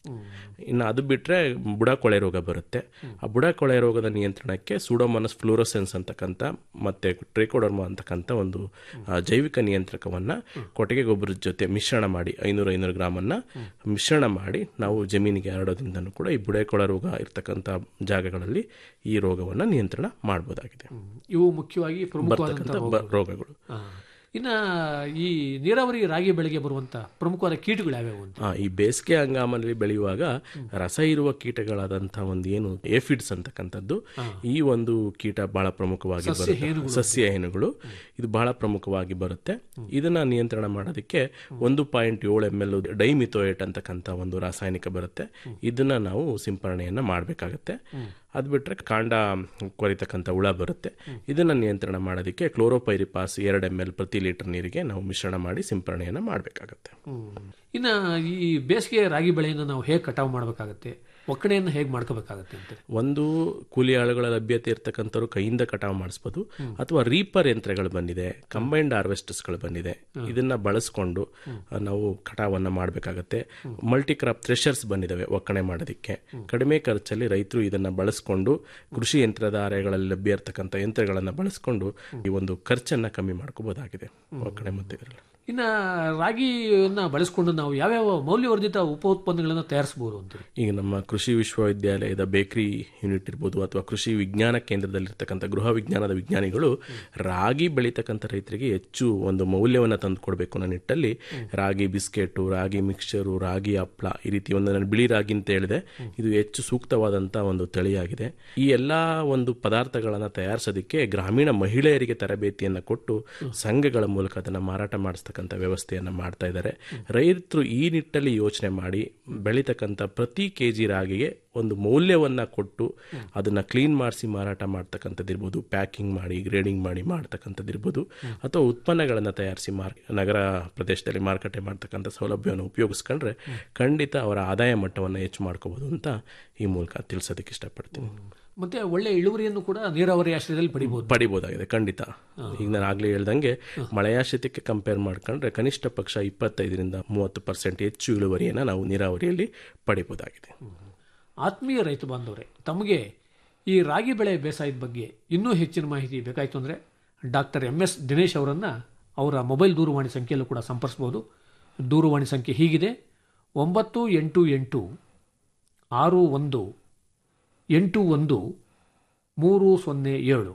ಇನ್ನು ಅದು ಬಿಟ್ಟರೆ ಬುಡ ಕೊಳೆ ರೋಗ ಬರುತ್ತೆ ಆ ಬುಡ ಕೊಳೆ ರೋಗದ ನಿಯಂತ್ರಣಕ್ಕೆ ಸೂಡೋಮೋನಸ್ ಫ್ಲೋರೋಸೆನ್ಸ್ ಅಂತಕ್ಕಂಥ ಮತ್ತೆ ಟ್ರೇಕೋಡರ್ಮ ಅಂತಕ್ಕಂಥ ಒಂದು ಆ, ಜೈವಿಕ ನಿಯಂತ್ರಕವನ್ನ ಕೊಟ್ಟಿಗೆ ಗೊಬ್ಬರದ ಜೊತೆ ಮಿಶ್ರಣ ಮಾಡಿ ಐನೂರು ಐನೂರು ಗ್ರಾಮನ್ನ ಮಿಶ್ರಣ ಮಾಡಿ ನಾವು ಜಮೀನಿಗೆ ಹರಡೋದ್ರಿಂದನೂ ಕೂಡ ಈ ಬುಡ ಕೊಳೆ ರೋಗ ಇರ್ತಕ್ಕಂಥ ಜಾಗಗಳಲ್ಲಿ ಈ ರೋಗವನ್ನು ನಿಯಂತ್ರಣ ಮಾಡಬಹುದಾಗಿದೆ ಇವು ಮುಖ್ಯವಾಗಿ ಪ್ರಮುಖವಾದಂಥ ಬರ್ತಕ್ಕಂಥ ಬ- ರೋಗಗಳು ಆ. ಇನ್ನ ಈ ನೀರಾವರಿ ರಾಗಿ ಬೆಳೆಗೆ ಬರುವಂತ ಪ್ರಮುಖವಾದ ಕೀಟಗಳು ಯಾವ್ಯಾವು ಅಂತ ಆ, ಈ ಬೇಸಿಗೆ ಹಂಗಾಮಲ್ಲಿ ಬೆಳೆಯುವಾಗ ರಸ ಇರುವ ಕೀಟಗಳಾದಂತಹ ಒಂದು ಏನು ಏಫಿಡ್ಸ್ ಅಂತಕ್ಕಂಥದ್ದು ಈ ಒಂದು ಕೀಟ ಬಹಳ ಪ್ರಮುಖವಾಗಿ ಸಸ್ಯ ಬರುತ್ತೆ ಹೇನುಗಳು. ಸಸ್ಯ ಹೇನುಗಳು ಇದು ಬಹಳ ಪ್ರಮುಖವಾಗಿ ಬರುತ್ತೆ ಇದನ್ನ ನಿಯಂತ್ರಣ ಮಾಡೋದಕ್ಕೆ ಒಂದು ಪಾಯಿಂಟ್ ಏಳು ಎಮ್ ಎಲ್ ಡೈಮಿಥೋಯೇಟ್ ಅಂತಕ್ಕಂಥ ಒಂದು ರಾಸಾಯನಿಕ ಬರುತ್ತೆ ಇದನ್ನ ನಾವು ಸಿಂಪರಣೆಯನ್ನ ಮಾಡಬೇಕಾಗತ್ತೆ ಅದು ಬಿಟ್ರೆ ಕಾಂಡ ಕೊರಿತಕ್ಕಂಥ ಹುಳ ಬರುತ್ತೆ ಇದನ್ನ ನಿಯಂತ್ರಣ ಮಾಡೋದಕ್ಕೆ ಕ್ಲೋರೋಪೈರಿಪಾಸ್ ಎರಡು ಎಮ್ ಎಲ್ ಪ್ರತಿ ಲೀಟರ್ ನೀರಿಗೆ ನಾವು ಮಿಶ್ರಣ ಮಾಡಿ ಸಿಂಪರಣೆಯನ್ನ ಮಾಡಬೇಕಾಗತ್ತೆ ಇನ್ನ ಈ ಬೇಸಿಗೆ ರಾಗಿ ಬೆಳೆಯನ್ನು ನಾವು ಹೇಗೆ ಕಟಾವು ಮಾಡಬೇಕಾಗತ್ತೆ ಒಕ್ಕಣೆಯನ್ನು ಹೇಗೆ ಮಾಡ್ಕೋಬೇಕಾಗತ್ತೆ ಅಂತ ಒಂದು ಕೂಲಿ ಆಳುಗಳ ಲಭ್ಯತೆ ಇರ್ತಕ್ಕಂಥವ್ರು ಕೈಯಿಂದ ಕಟಾವು ಮಾಡಿಸ್ಬೋದು ಅಥವಾ ರೀಪರ್ ಯಂತ್ರಗಳು ಬಂದಿದೆ ಕಂಬೈನ್ಡ್ ಹಾರ್ವೆಸ್ಟರ್ಸ್ಗಳು ಬಂದಿದೆ ಇದನ್ನ ಬಳಸ್ಕೊಂಡು ಆ, ನಾವು ಕಟಾವನ್ನ ಮಾಡಬೇಕಾಗತ್ತೆ ಮಲ್ಟಿ ಕ್ರಾಪ್ ಥ್ರೆಷರ್ಸ್ ಬಂದಿದ್ದಾವೆ ಒಕ್ಕಣೆ ಮಾಡೋದಕ್ಕೆ ಕಡಿಮೆ ಖರ್ಚಲ್ಲಿ ರೈತರು ಇದನ್ನ ಬಳಸ್ಕೊಂಡು ಕೃಷಿ ಯಂತ್ರಧಾರೆಗಳಲ್ಲಿ ಲಭ್ಯ ಇರ್ತಕ್ಕಂಥ ಯಂತ್ರಗಳನ್ನ ಬಳಸ್ಕೊಂಡು ಈ ಒಂದು ಖರ್ಚನ್ನ ಕಮ್ಮಿ ಮಾಡ್ಕೋಬಹುದಾಗಿದೆ ಒಕ್ಕಣೆ ಮತ್ತು ಇದರಲ್ಲಿ ಇನ್ನ ರಾಗಿಯನ್ನ ಬಳಸ್ಕೊಂಡು ನಾವು ಯಾವ್ಯಾವ ಮೌಲ್ಯವರ್ಧಿತ ಉಪ ಉತ್ಪನ್ನಗಳನ್ನು ತಯಾರಿಸಬಹುದು ಅಂತೀರಿ ಈಗ ನಮ್ಮ ಕೃಷಿ ವಿಶ್ವವಿದ್ಯಾಲಯದ ಬೇಕರಿ ಯೂನಿಟ್ ಇರ್ಬೋದು ಅಥವಾ ಕೃಷಿ ವಿಜ್ಞಾನ ಕೇಂದ್ರದಲ್ಲಿರ್ತಕ್ಕಂಥ ಗೃಹ ವಿಜ್ಞಾನದ ವಿಜ್ಞಾನಿಗಳು ರಾಗಿ ಬೆಳೀತಕ್ಕಂಥ ರೈತರಿಗೆ ಹೆಚ್ಚು ಒಂದು ಮೌಲ್ಯವನ್ನು ತಂದುಕೊಡ್ಬೇಕು ಅನ್ನೋ ನಿಟ್ಟಲ್ಲಿ ರಾಗಿ ಬಿಸ್ಕೆಟು ರಾಗಿ ಮಿಕ್ಸ್ಚರು ರಾಗಿ ಹಪ್ಪಳ ಈ ರೀತಿ ಒಂದು ನಾನು ಬಿಳಿ ರಾಗಿ ಅಂತ ಹೇಳಿದೆ ಇದು ಹೆಚ್ಚು ಸೂಕ್ತವಾದಂಥ ಒಂದು ತಳಿಯಾಗಿದೆ ಈ ಎಲ್ಲ ಒಂದು ಪದಾರ್ಥಗಳನ್ನು ತಯಾರಿಸೋದಕ್ಕೆ ಗ್ರಾಮೀಣ ಮಹಿಳೆಯರಿಗೆ ತರಬೇತಿಯನ್ನು ಕೊಟ್ಟು ಸಂಘಗಳ ಮೂಲಕ ಅದನ್ನು ಮಾರಾಟ ಮಾಡಿಸ್ತಕ್ಕಂಥ ವ್ಯವಸ್ಥೆಯನ್ನು ಮಾಡ್ತಾ ಇದ್ದಾರೆ ರೈತರು ಈ ನಿಟ್ಟಲ್ಲಿ ಯೋಚನೆ ಮಾಡಿ ಬೆಳೀತಕ್ಕಂಥ ಪ್ರತಿ ಕೆ ಜಿ ರಾಗಿಗೆ ಒಂದು ಮೌಲ್ಯವನ್ನ ಕೊಟ್ಟು ಅದನ್ನ ಕ್ಲೀನ್ ಮಾಡಿಸಿ ಮಾರಾಟ ಮಾಡ್ತಕ್ಕಂಥದ್ದು ಇರ್ಬೋದು ಪ್ಯಾಕಿಂಗ್ ಮಾಡಿ ಗ್ರೇಡಿಂಗ್ ಮಾಡಿ ಮಾಡ್ತಕ್ಕಂಥದ್ದು ಇರ್ಬೋದು ಅಥವಾ ಉತ್ಪನ್ನಗಳನ್ನು ತಯಾರಿಸಿ ಮಾರ್ ನಗರ ಪ್ರದೇಶದಲ್ಲಿ ಮಾರುಕಟ್ಟೆ ಮಾಡ್ತಕ್ಕಂಥ ಸೌಲಭ್ಯವನ್ನು ಉಪಯೋಗಿಸ್ಕೊಂಡ್ರೆ ಖಂಡಿತ ಅವರ ಆದಾಯ ಮಟ್ಟವನ್ನು ಹೆಚ್ಚು ಮಾಡ್ಕೋಬಹುದು ಅಂತ ಈ ಮೂಲಕ ತಿಳಿಸೋದಕ್ಕೆ ಇಷ್ಟಪಡ್ತೀನಿ ಮತ್ತೆ ಒಳ್ಳೆ ಇಳುವರಿಯನ್ನು ಕೂಡ ನೀರಾವರಿ ಆಶ್ರಯದಲ್ಲಿ ಪಡಿಬಹುದು ಪಡಿಬೋದಾಗಿದೆ ಖಂಡಿತ ಈಗ ನಾನು ಆಗ್ಲೇ ಹೇಳ್ದಂಗೆ ಮಳೆಯಾಶ್ರಿತಕ್ಕೆ ಕಂಪೇರ್ ಮಾಡ್ಕೊಂಡ್ರೆ ಕನಿಷ್ಠ ಪಕ್ಷ ಇಪ್ಪತ್ತೈದರಿಂದ ಮೂವತ್ತು ಪರ್ಸೆಂಟ್ ಹೆಚ್ಚು ಇಳುವರಿಯನ್ನು ನಾವು ನೀರಾವರಿಯಲ್ಲಿ ಪಡಿಬೋದಾಗಿದೆ ಆತ್ಮೀಯ ರೈತ ಬಾಂಧವರೇ ತಮಗೆ ಈ ರಾಗಿ ಬೆಳೆ ಬೇಸಾಯದ ಬಗ್ಗೆ ಇನ್ನೂ ಹೆಚ್ಚಿನ ಮಾಹಿತಿ ಬೇಕಾಯಿತು ಅಂದರೆ ಡಾಕ್ಟರ್ ಎಂ ಎಸ್ ದಿನೇಶ್ ಅವರನ್ನು ಅವರ ಮೊಬೈಲ್ ದೂರವಾಣಿ ಸಂಖ್ಯೆಯಲ್ಲೂ ಕೂಡ ಸಂಪರ್ಸ್ಬೋದು ದೂರವಾಣಿ ಸಂಖ್ಯೆ ಹೀಗಿದೆ ಒಂಬತ್ತು ಎಂಟು ಎಂಟು ಆರು ಒಂದು ಎಂಟು ಒಂದು ಮೂರು ಸೊನ್ನೆ ಏಳು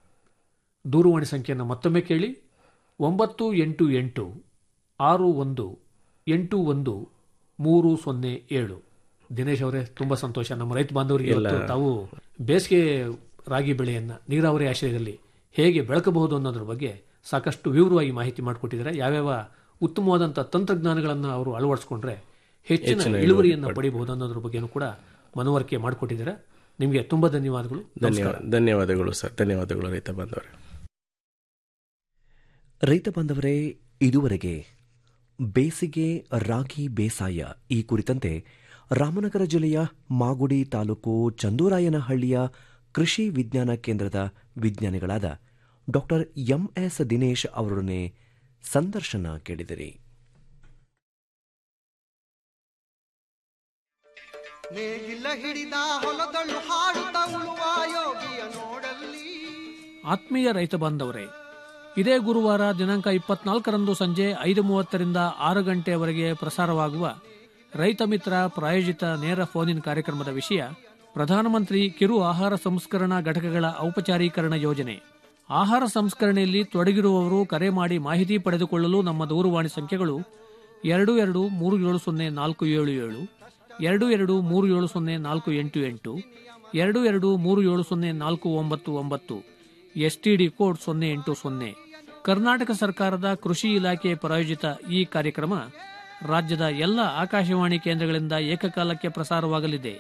ದೂರವಾಣಿ ಸಂಖ್ಯೆಯನ್ನು ಮತ್ತೊಮ್ಮೆ ಕೇಳಿ ಒಂಬತ್ತು ಎಂಟು ಎಂಟು ಆರು ಒಂದು ಎಂಟು ಒಂದು ಮೂರು ಸೊನ್ನೆ ಏಳು ದಿನೇಶ್ ಅವರೇ ತುಂಬಾ ಸಂತೋಷ ನಮ್ಮ ರೈತ ಬಾಂಧವರಿಗೆ ಎಲ್ಲ- ಇವತ್ತು ತಾವು ಬೇಸಿಗೆ ರಾಗಿ ಬೆಳೆಯನ್ನ ನೀರಾವರಿ ಆಶ್ರಯದಲ್ಲಿ ಹೇಗೆ ಬೆಳಕಬಹುದು ಅನ್ನೋದ್ರ ಬಗ್ಗೆ ಸಾಕಷ್ಟು ವಿವರವಾಗಿ ಮಾಹಿತಿ ಮಾಡಿಕೊಟ್ಟಿದ್ದಾರೆ ಯಾವ್ಯಾವ ಉತ್ತಮವಾದಂಥ ತಂತ್ರಜ್ಞಾನಗಳನ್ನು ಅವರು ಅಳವಡಿಸ್ಕೊಂಡ್ರೆ ಹೆಚ್ಚಿನ ಹೆಚ್ಚಿನ ಇಳುವರಿ ಇಳುವರಿಯನ್ನು ಪಡ್- ಪಡಿಬಹುದು ಅನ್ನೋದ್ರ ಬಗ್ಗೆನೂ ಕೂಡ ಮನವರಿಕೆ ಮಾಡಿಕೊಟ್ಟಿದ್ದಾರೆ ನಿಮಗೆ ತುಂಬಾ ಧನ್ಯವಾದಗಳು ಧನ್ಯವಾದ ಧನ್ಯವಾದಗಳು ಸರ್ ಧನ್ಯವಾದಗಳು ರೈತ ಬಾಂಧವರೇ ರೈತ ಬಾಂಧವರೇ ಇದುವರೆಗೆ ಬೇಸಿಗೆ ರಾಗಿ ಬೇಸಾಯ ಈ ಕುರಿತಂತೆ ರಾಮನಗರ ಜಿಲ್ಲೆಯ ಮಾಗುಡಿ ತಾಲೂಕು ಚಂದೂರಾಯನಹಳ್ಳಿಯ ಕೃಷಿ ವಿಜ್ಞಾನ ಕೇಂದ್ರದ ವಿಜ್ಞಾನಿಗಳಾದ ಡಾಕ್ಟರ್ ಎಂಎಸ್ ದಿನೇಶ್ ಅವರೊಡನೆ ಸಂದರ್ಶನ ಕೇಳಿದಿರಿ ನೇಗಿಲ ಹಿಡಿದ ಹೊಲದಳು ಹಾಡುತ್ತ ಉಳುವ ಯೋಗಿಯ ನೋಡಲ್ಲಿ ಆತ್ಮೀಯ ರೈತ ಬಾಂಧವರೇ ಇದೇ ಗುರುವಾರ ದಿನಾಂಕ ಇಪ್ಪತ್ನಾಲ್ಕರಂದು ಸಂಜೆ ಐದು ಮೂವತ್ತರಿಂದ ಆರು ಗಂಟೆಯವರೆಗೆ ಪ್ರಸಾರವಾಗುವ ರೈತ ಮಿತ್ರ ಪ್ರಾಯೋಜಿತ ನೇರ ಫೋನಿನ್ ಕಾರ್ಯಕ್ರಮದ ವಿಷಯ ಪ್ರಧಾನಮಂತ್ರಿ ಕಿರು ಆಹಾರ ಸಂಸ್ಕರಣಾ ಘಟಕಗಳ ಔಪಚಾರೀಕರಣ ಯೋಜನೆ ಆಹಾರ ಸಂಸ್ಕರಣೆಯಲ್ಲಿ ತೊಡಗಿರುವವರು ಕರೆ ಮಾಡಿ ಮಾಹಿತಿ ಪಡೆದುಕೊಳ್ಳಲು ನಮ್ಮ ದೂರವಾಣಿ ಸಂಖ್ಯೆಗಳು ಎರಡು ಎರಡು ಮೂರು ಏಳು ಸೊನ್ನೆ ನಾಲ್ಕು ಏಳು ಏಳು ಎರಡು ಎರಡು ಮೂರು ಏಳು ಸೊನ್ನೆ ನಾಲ್ಕು ಎಂಟು ಎಂಟು ಎರಡು ಎರಡು ಮೂರು ಏಳು ಸೊನ್ನೆ ನಾಲ್ಕು ಒಂಬತ್ತು ಒಂಬತ್ತು ಎಸ್ಟಿಡಿ ಕೋಡ್ ಸೊನ್ನೆ ಎಂಟು ಸೊನ್ನೆ ಕರ್ನಾಟಕ ಸರ್ಕಾರದ ಕೃಷಿ ಇಲಾಖೆ ಪ್ರಾಯೋಜಿತ ಈ ಕಾರ್ಯಕ್ರಮ ರಾಜ್ಯದ ಎಲ್ಲ ಆಕಾಶವಾಣಿ ಕೇಂದ್ರಗಳಿಂದ ಏಕಕಾಲಕ್ಕೆ ಪ್ರಸಾರವಾಗಲಿದೆ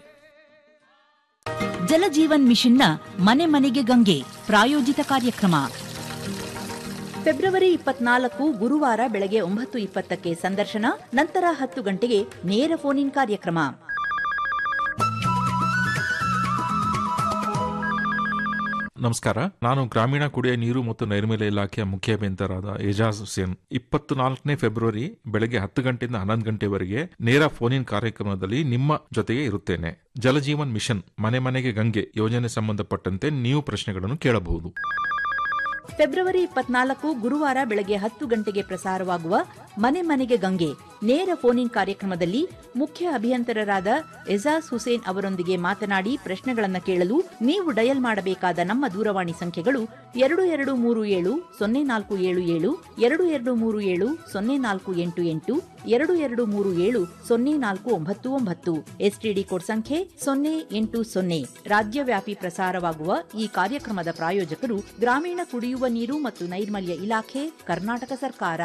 ಜಲಜೀವನ್ ಮಿಷನ್ನ ಮನೆ ಮನೆಗೆ ಗಂಗೆ ಪ್ರಾಯೋಜಿತ ಕಾರ್ಯಕ್ರಮ ಫೆಬ್ರವರಿ ಇಪ್ಪತ್ನಾಲ್ಕು ಗುರುವಾರ ಬೆಳಗ್ಗೆ ಒಂಬತ್ತು ಇಪ್ಪತ್ತಕ್ಕೆ ಸಂದರ್ಶನ ನಂತರ ಹತ್ತು ಗಂಟೆಗೆ ನೇರ ಫೋನ್ ಇನ್ ಕಾರ್ಯಕ್ರಮ ನಮಸ್ಕಾರ ನಾನು ಗ್ರಾಮೀಣ ಕುಡಿಯ ನೀರು ಮತ್ತು ನೈರ್ಮಲ್ಯ ಇಲಾಖೆಯ ಮುಖ್ಯ ಅಭಿಯಂತರಾದ ಏಜಾಜ್ ಹುಸೇನ್ ಇಪ್ಪತ್ನಾಲ್ಕನೇ ಫೆಬ್ರವರಿ ಬೆಳಗ್ಗೆ ಹತ್ತು ಗಂಟೆಯಿಂದ ಹನ್ನೊಂದು ಗಂಟೆವರೆಗೆ ನೇರ ಫೋನ್ ಇನ್ ಕಾರ್ಯಕ್ರಮದಲ್ಲಿ ನಿಮ್ಮ ಜೊತೆಗೆ ಇರುತ್ತೇನೆ ಜಲಜೀವನ್ ಮಿಷನ್ ಮನೆ ಮನೆಗೆ ಗಂಗೆ ಯೋಜನೆ ಸಂಬಂಧಪಟ್ಟಂತೆ ನೀವು ಪ್ರಶ್ನೆಗಳನ್ನು ಕೇಳಬಹುದು ಫೆಬ್ರವರಿ ಇಪ್ಪತ್ನಾಲ್ಕು ಗುರುವಾರ ಬೆಳಗ್ಗೆ ಹತ್ತು ಗಂಟೆಗೆ ಪ್ರಸಾರವಾಗುವ ಮನೆ ಮನೆಗೆ ಗಂಗೆ ನೇರ ಫೋನ್ ಇನ್ ಕಾರ್ಯಕ್ರಮದಲ್ಲಿ ಮುಖ್ಯ ಅಭಿಯಂತರರಾದ ಎಜಾಜ್ ಹುಸೇನ್ ಅವರೊಂದಿಗೆ ಮಾತನಾಡಿ ಪ್ರಶ್ನೆಗಳನ್ನು ಕೇಳಲು ನೀವು ಡಯಲ್ ಮಾಡಬೇಕಾದ ನಮ್ಮ ದೂರವಾಣಿ ಸಂಖ್ಯೆಗಳು ಎರಡು ಎರಡು ಮೂರು ಏಳು ಸೊನ್ನೆ ನಾಲ್ಕು ಏಳು ಏಳು ಎರಡು ಎರಡು ಮೂರು ಏಳು ಸೊನ್ನೆ ನಾಲ್ಕು ಎಂಟು ಎಂಟು ಎರಡು ಎರಡು ಮೂರು ಏಳು ಸೊನ್ನೆ ನಾಲ್ಕು ಒಂಬತ್ತು ಒಂಬತ್ತು ಎಸ್ಟಿಡಿ ಕೋಡ್ ಸಂಖ್ಯೆ ಸೊನ್ನೆ ಎಂಟು ಸೊನ್ನೆ ರಾಜ್ಯವ್ಯಾಪಿ ಪ್ರಸಾರವಾಗುವ ಈ ಕಾರ್ಯಕ್ರಮದ ಪ್ರಾಯೋಜಕರು ಗ್ರಾಮೀಣ ಕುಡಿಯುವ ನೀರು ಮತ್ತು ನೈರ್ಮಲ್ಯ ಇಲಾಖೆ ಕರ್ನಾಟಕ ಸರ್ಕಾರ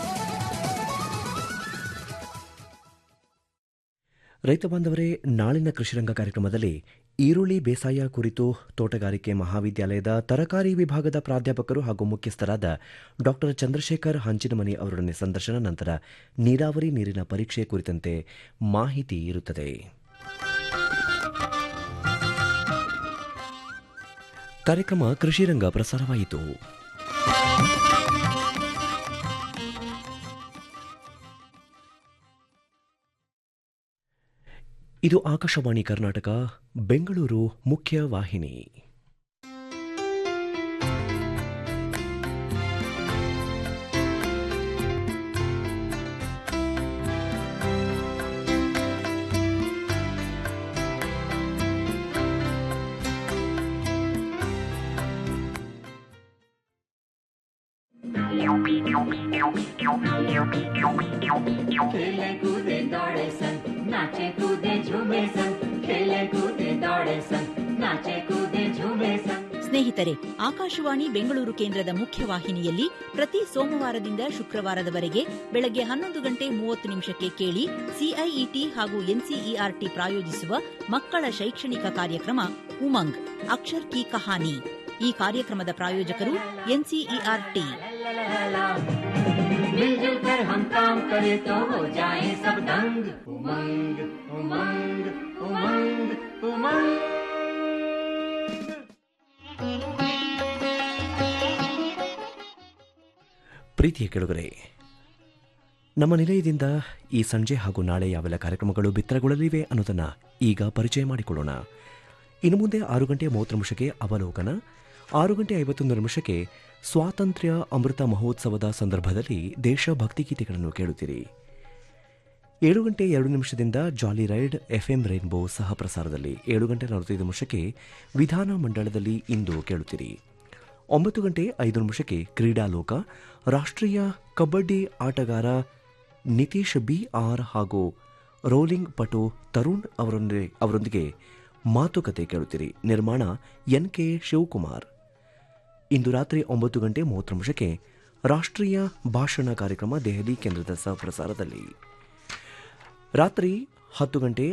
ರೈತ ಬಾಂಧವರೇ ನಾಳಿನ ಕೃಷಿರಂಗ ಕಾರ್ಯಕ್ರಮದಲ್ಲಿ ಈರುಳ್ಳಿ ಬೇಸಾಯ ಕುರಿತು ತೋಟಗಾರಿಕೆ ಮಹಾವಿದ್ಯಾಲಯದ ತರಕಾರಿ ವಿಭಾಗದ ಪ್ರಾಧ್ಯಾಪಕರು ಹಾಗೂ ಮುಖ್ಯಸ್ಥರಾದ ಡಾಕ್ಟರ್ ಚಂದ್ರಶೇಖರ್ ಹಂಚಿನಮನಿ ಅವರೊಡನೆ ಸಂದರ್ಶನ ನಂತರ ನೀರಾವರಿ ನೀರಿನ ಪರೀಕ್ಷೆ ಕುರಿತಂತೆ ಮಾಹಿತಿ ಇರುತ್ತದೆ ಕಾರ್ಯಕ್ರಮ ಕೃಷಿರಂಗ ಪ್ರಸಾರವಾಯಿತು ಇದು ಆಕಾಶವಾಣಿ ಕರ್ನಾಟಕ ಬೆಂಗಳೂರು ಮುಖ್ಯ ವಾಹಿನಿ खेले कूदे दौड़े सन नाचे कूदे झूमे सन खेले कूदे दौड़े सन नाचे कूदे झूमे सन ಸ್ನೇಹಿತರೆ ಆಕಾಶವಾಣಿ ಬೆಂಗಳೂರು ಕೇಂದ್ರದ ಮುಖ್ಯವಾಹಿನಿಯಲ್ಲಿ ಪ್ರತಿ ಸೋಮವಾರದಿಂದ ಶುಕ್ರವಾರದವರೆಗೆ ಬೆಳಗ್ಗೆ ಹನ್ನೊಂದು ಗಂಟೆ ಮೂವತ್ತು ನಿಮಿಷಕ್ಕೆ ಕೇಳಿ ಸಿಐಇಟಿ ಹಾಗೂ ಎನ್ಸಿಇಆರ್ಟಿ ಪ್ರಾಯೋಜಿಸುವ ಮಕ್ಕಳ ಶೈಕ್ಷಣಿಕ ಕಾರ್ಯಕ್ರಮ ಉಮಂಗ್ ಅಕ್ಷರ್ ಕಿ ಕಹಾನಿ ಈ ಕಾರ್ಯಕ್ರಮದ ಪ್ರಾಯೋಜಕರು ಎನ್ಸಿಇಆರ್ಟಿ मिलजुल कर हम काम करें तो हो जाए सब दंग उमंग उमंग उमंग उमंग ಪ್ರೀತಿಯ ಕೆಳಗರೆ ನಮ್ಮ ನಿಲಯದಿಂದ ಈ ಸಂಜೆ ಹಾಗೂ ನಾಳೆ ಯಾವೆಲ್ಲ ಕಾರ್ಯಕ್ರಮಗಳು ಬಿತ್ತರಗೊಳ್ಳಲಿವೆ ಅನ್ನೋದನ್ನು ಈಗ ಪರಿಚಯ ಮಾಡಿಕೊಳ್ಳೋಣ ಇನ್ನು ಮುಂದೆ ಆರು ಗಂಟೆ ಮೂವತ್ತು ನಿಮಿಷಕ್ಕೆ ಅವಲೋಕನ ಆರು ಗಂಟೆ ಐವತ್ತೊಂದು ನಿಮಿಷಕ್ಕೆ ಸ್ವಾತಂತ್ರ್ಯ ಅಮೃತ ಮಹೋತ್ಸವದ ಸಂದರ್ಭದಲ್ಲಿ ದೇಶಭಕ್ತಿ ಗೀತೆಗಳನ್ನು ಕೇಳುತ್ತೀರಿ ಏಳು ಗಂಟೆ ಎರಡು ನಿಮಿಷದಿಂದ ಜಾಲಿ ರೈಡ್ ಎಫ್ಎಂ ರೈನ್ಬೋ ಸಹ ಪ್ರಸಾರದಲ್ಲಿ ಏಳು ಗಂಟೆ ನಲವತ್ತೈದು ನಿಮಿಷಕ್ಕೆ ವಿಧಾನ ಮಂಡಳದಲ್ಲಿ ಇಂದು ಕೇಳುತ್ತೀರಿ ಒಂಬತ್ತು ಗಂಟೆ ಐದು ನಿಮಿಷಕ್ಕೆ ಕ್ರೀಡಾಲೋಕ ರಾಷ್ಟ್ರೀಯ ಕಬಡ್ಡಿ ಆಟಗಾರ ನಿತೀಶ್ ಬಿ ಆರ್ ಹಾಗೂ ರೋಲಿಂಗ್ ಪಟು ತರುಣ್ ಅವರೊಂದಿಗೆ ಅವರೊಂದಿಗೆ ಮಾತುಕತೆ ಕೇಳುತ್ತೀರಿ ನಿರ್ಮಾಣ ಎನ್ ಕೆ ಶಿವಕುಮಾರ್ ಇಂದು ರಾತ್ರಿ ಒಂಬತ್ತು ಗಂಟೆ ಮೂವತ್ತು ನಿಮಿಷಕ್ಕೆ ರಾಷ್ಟ್ರೀಯ ಭಾಷಣ ಕಾರ್ಯಕ್ರಮ ದೆಹಲಿ ಕೇಂದ್ರದ ಸಹಪ್ರಸಾರದಲ್ಲಿ ರಾತ್ರಿ ಹತ್ತು ಗಂಟೆ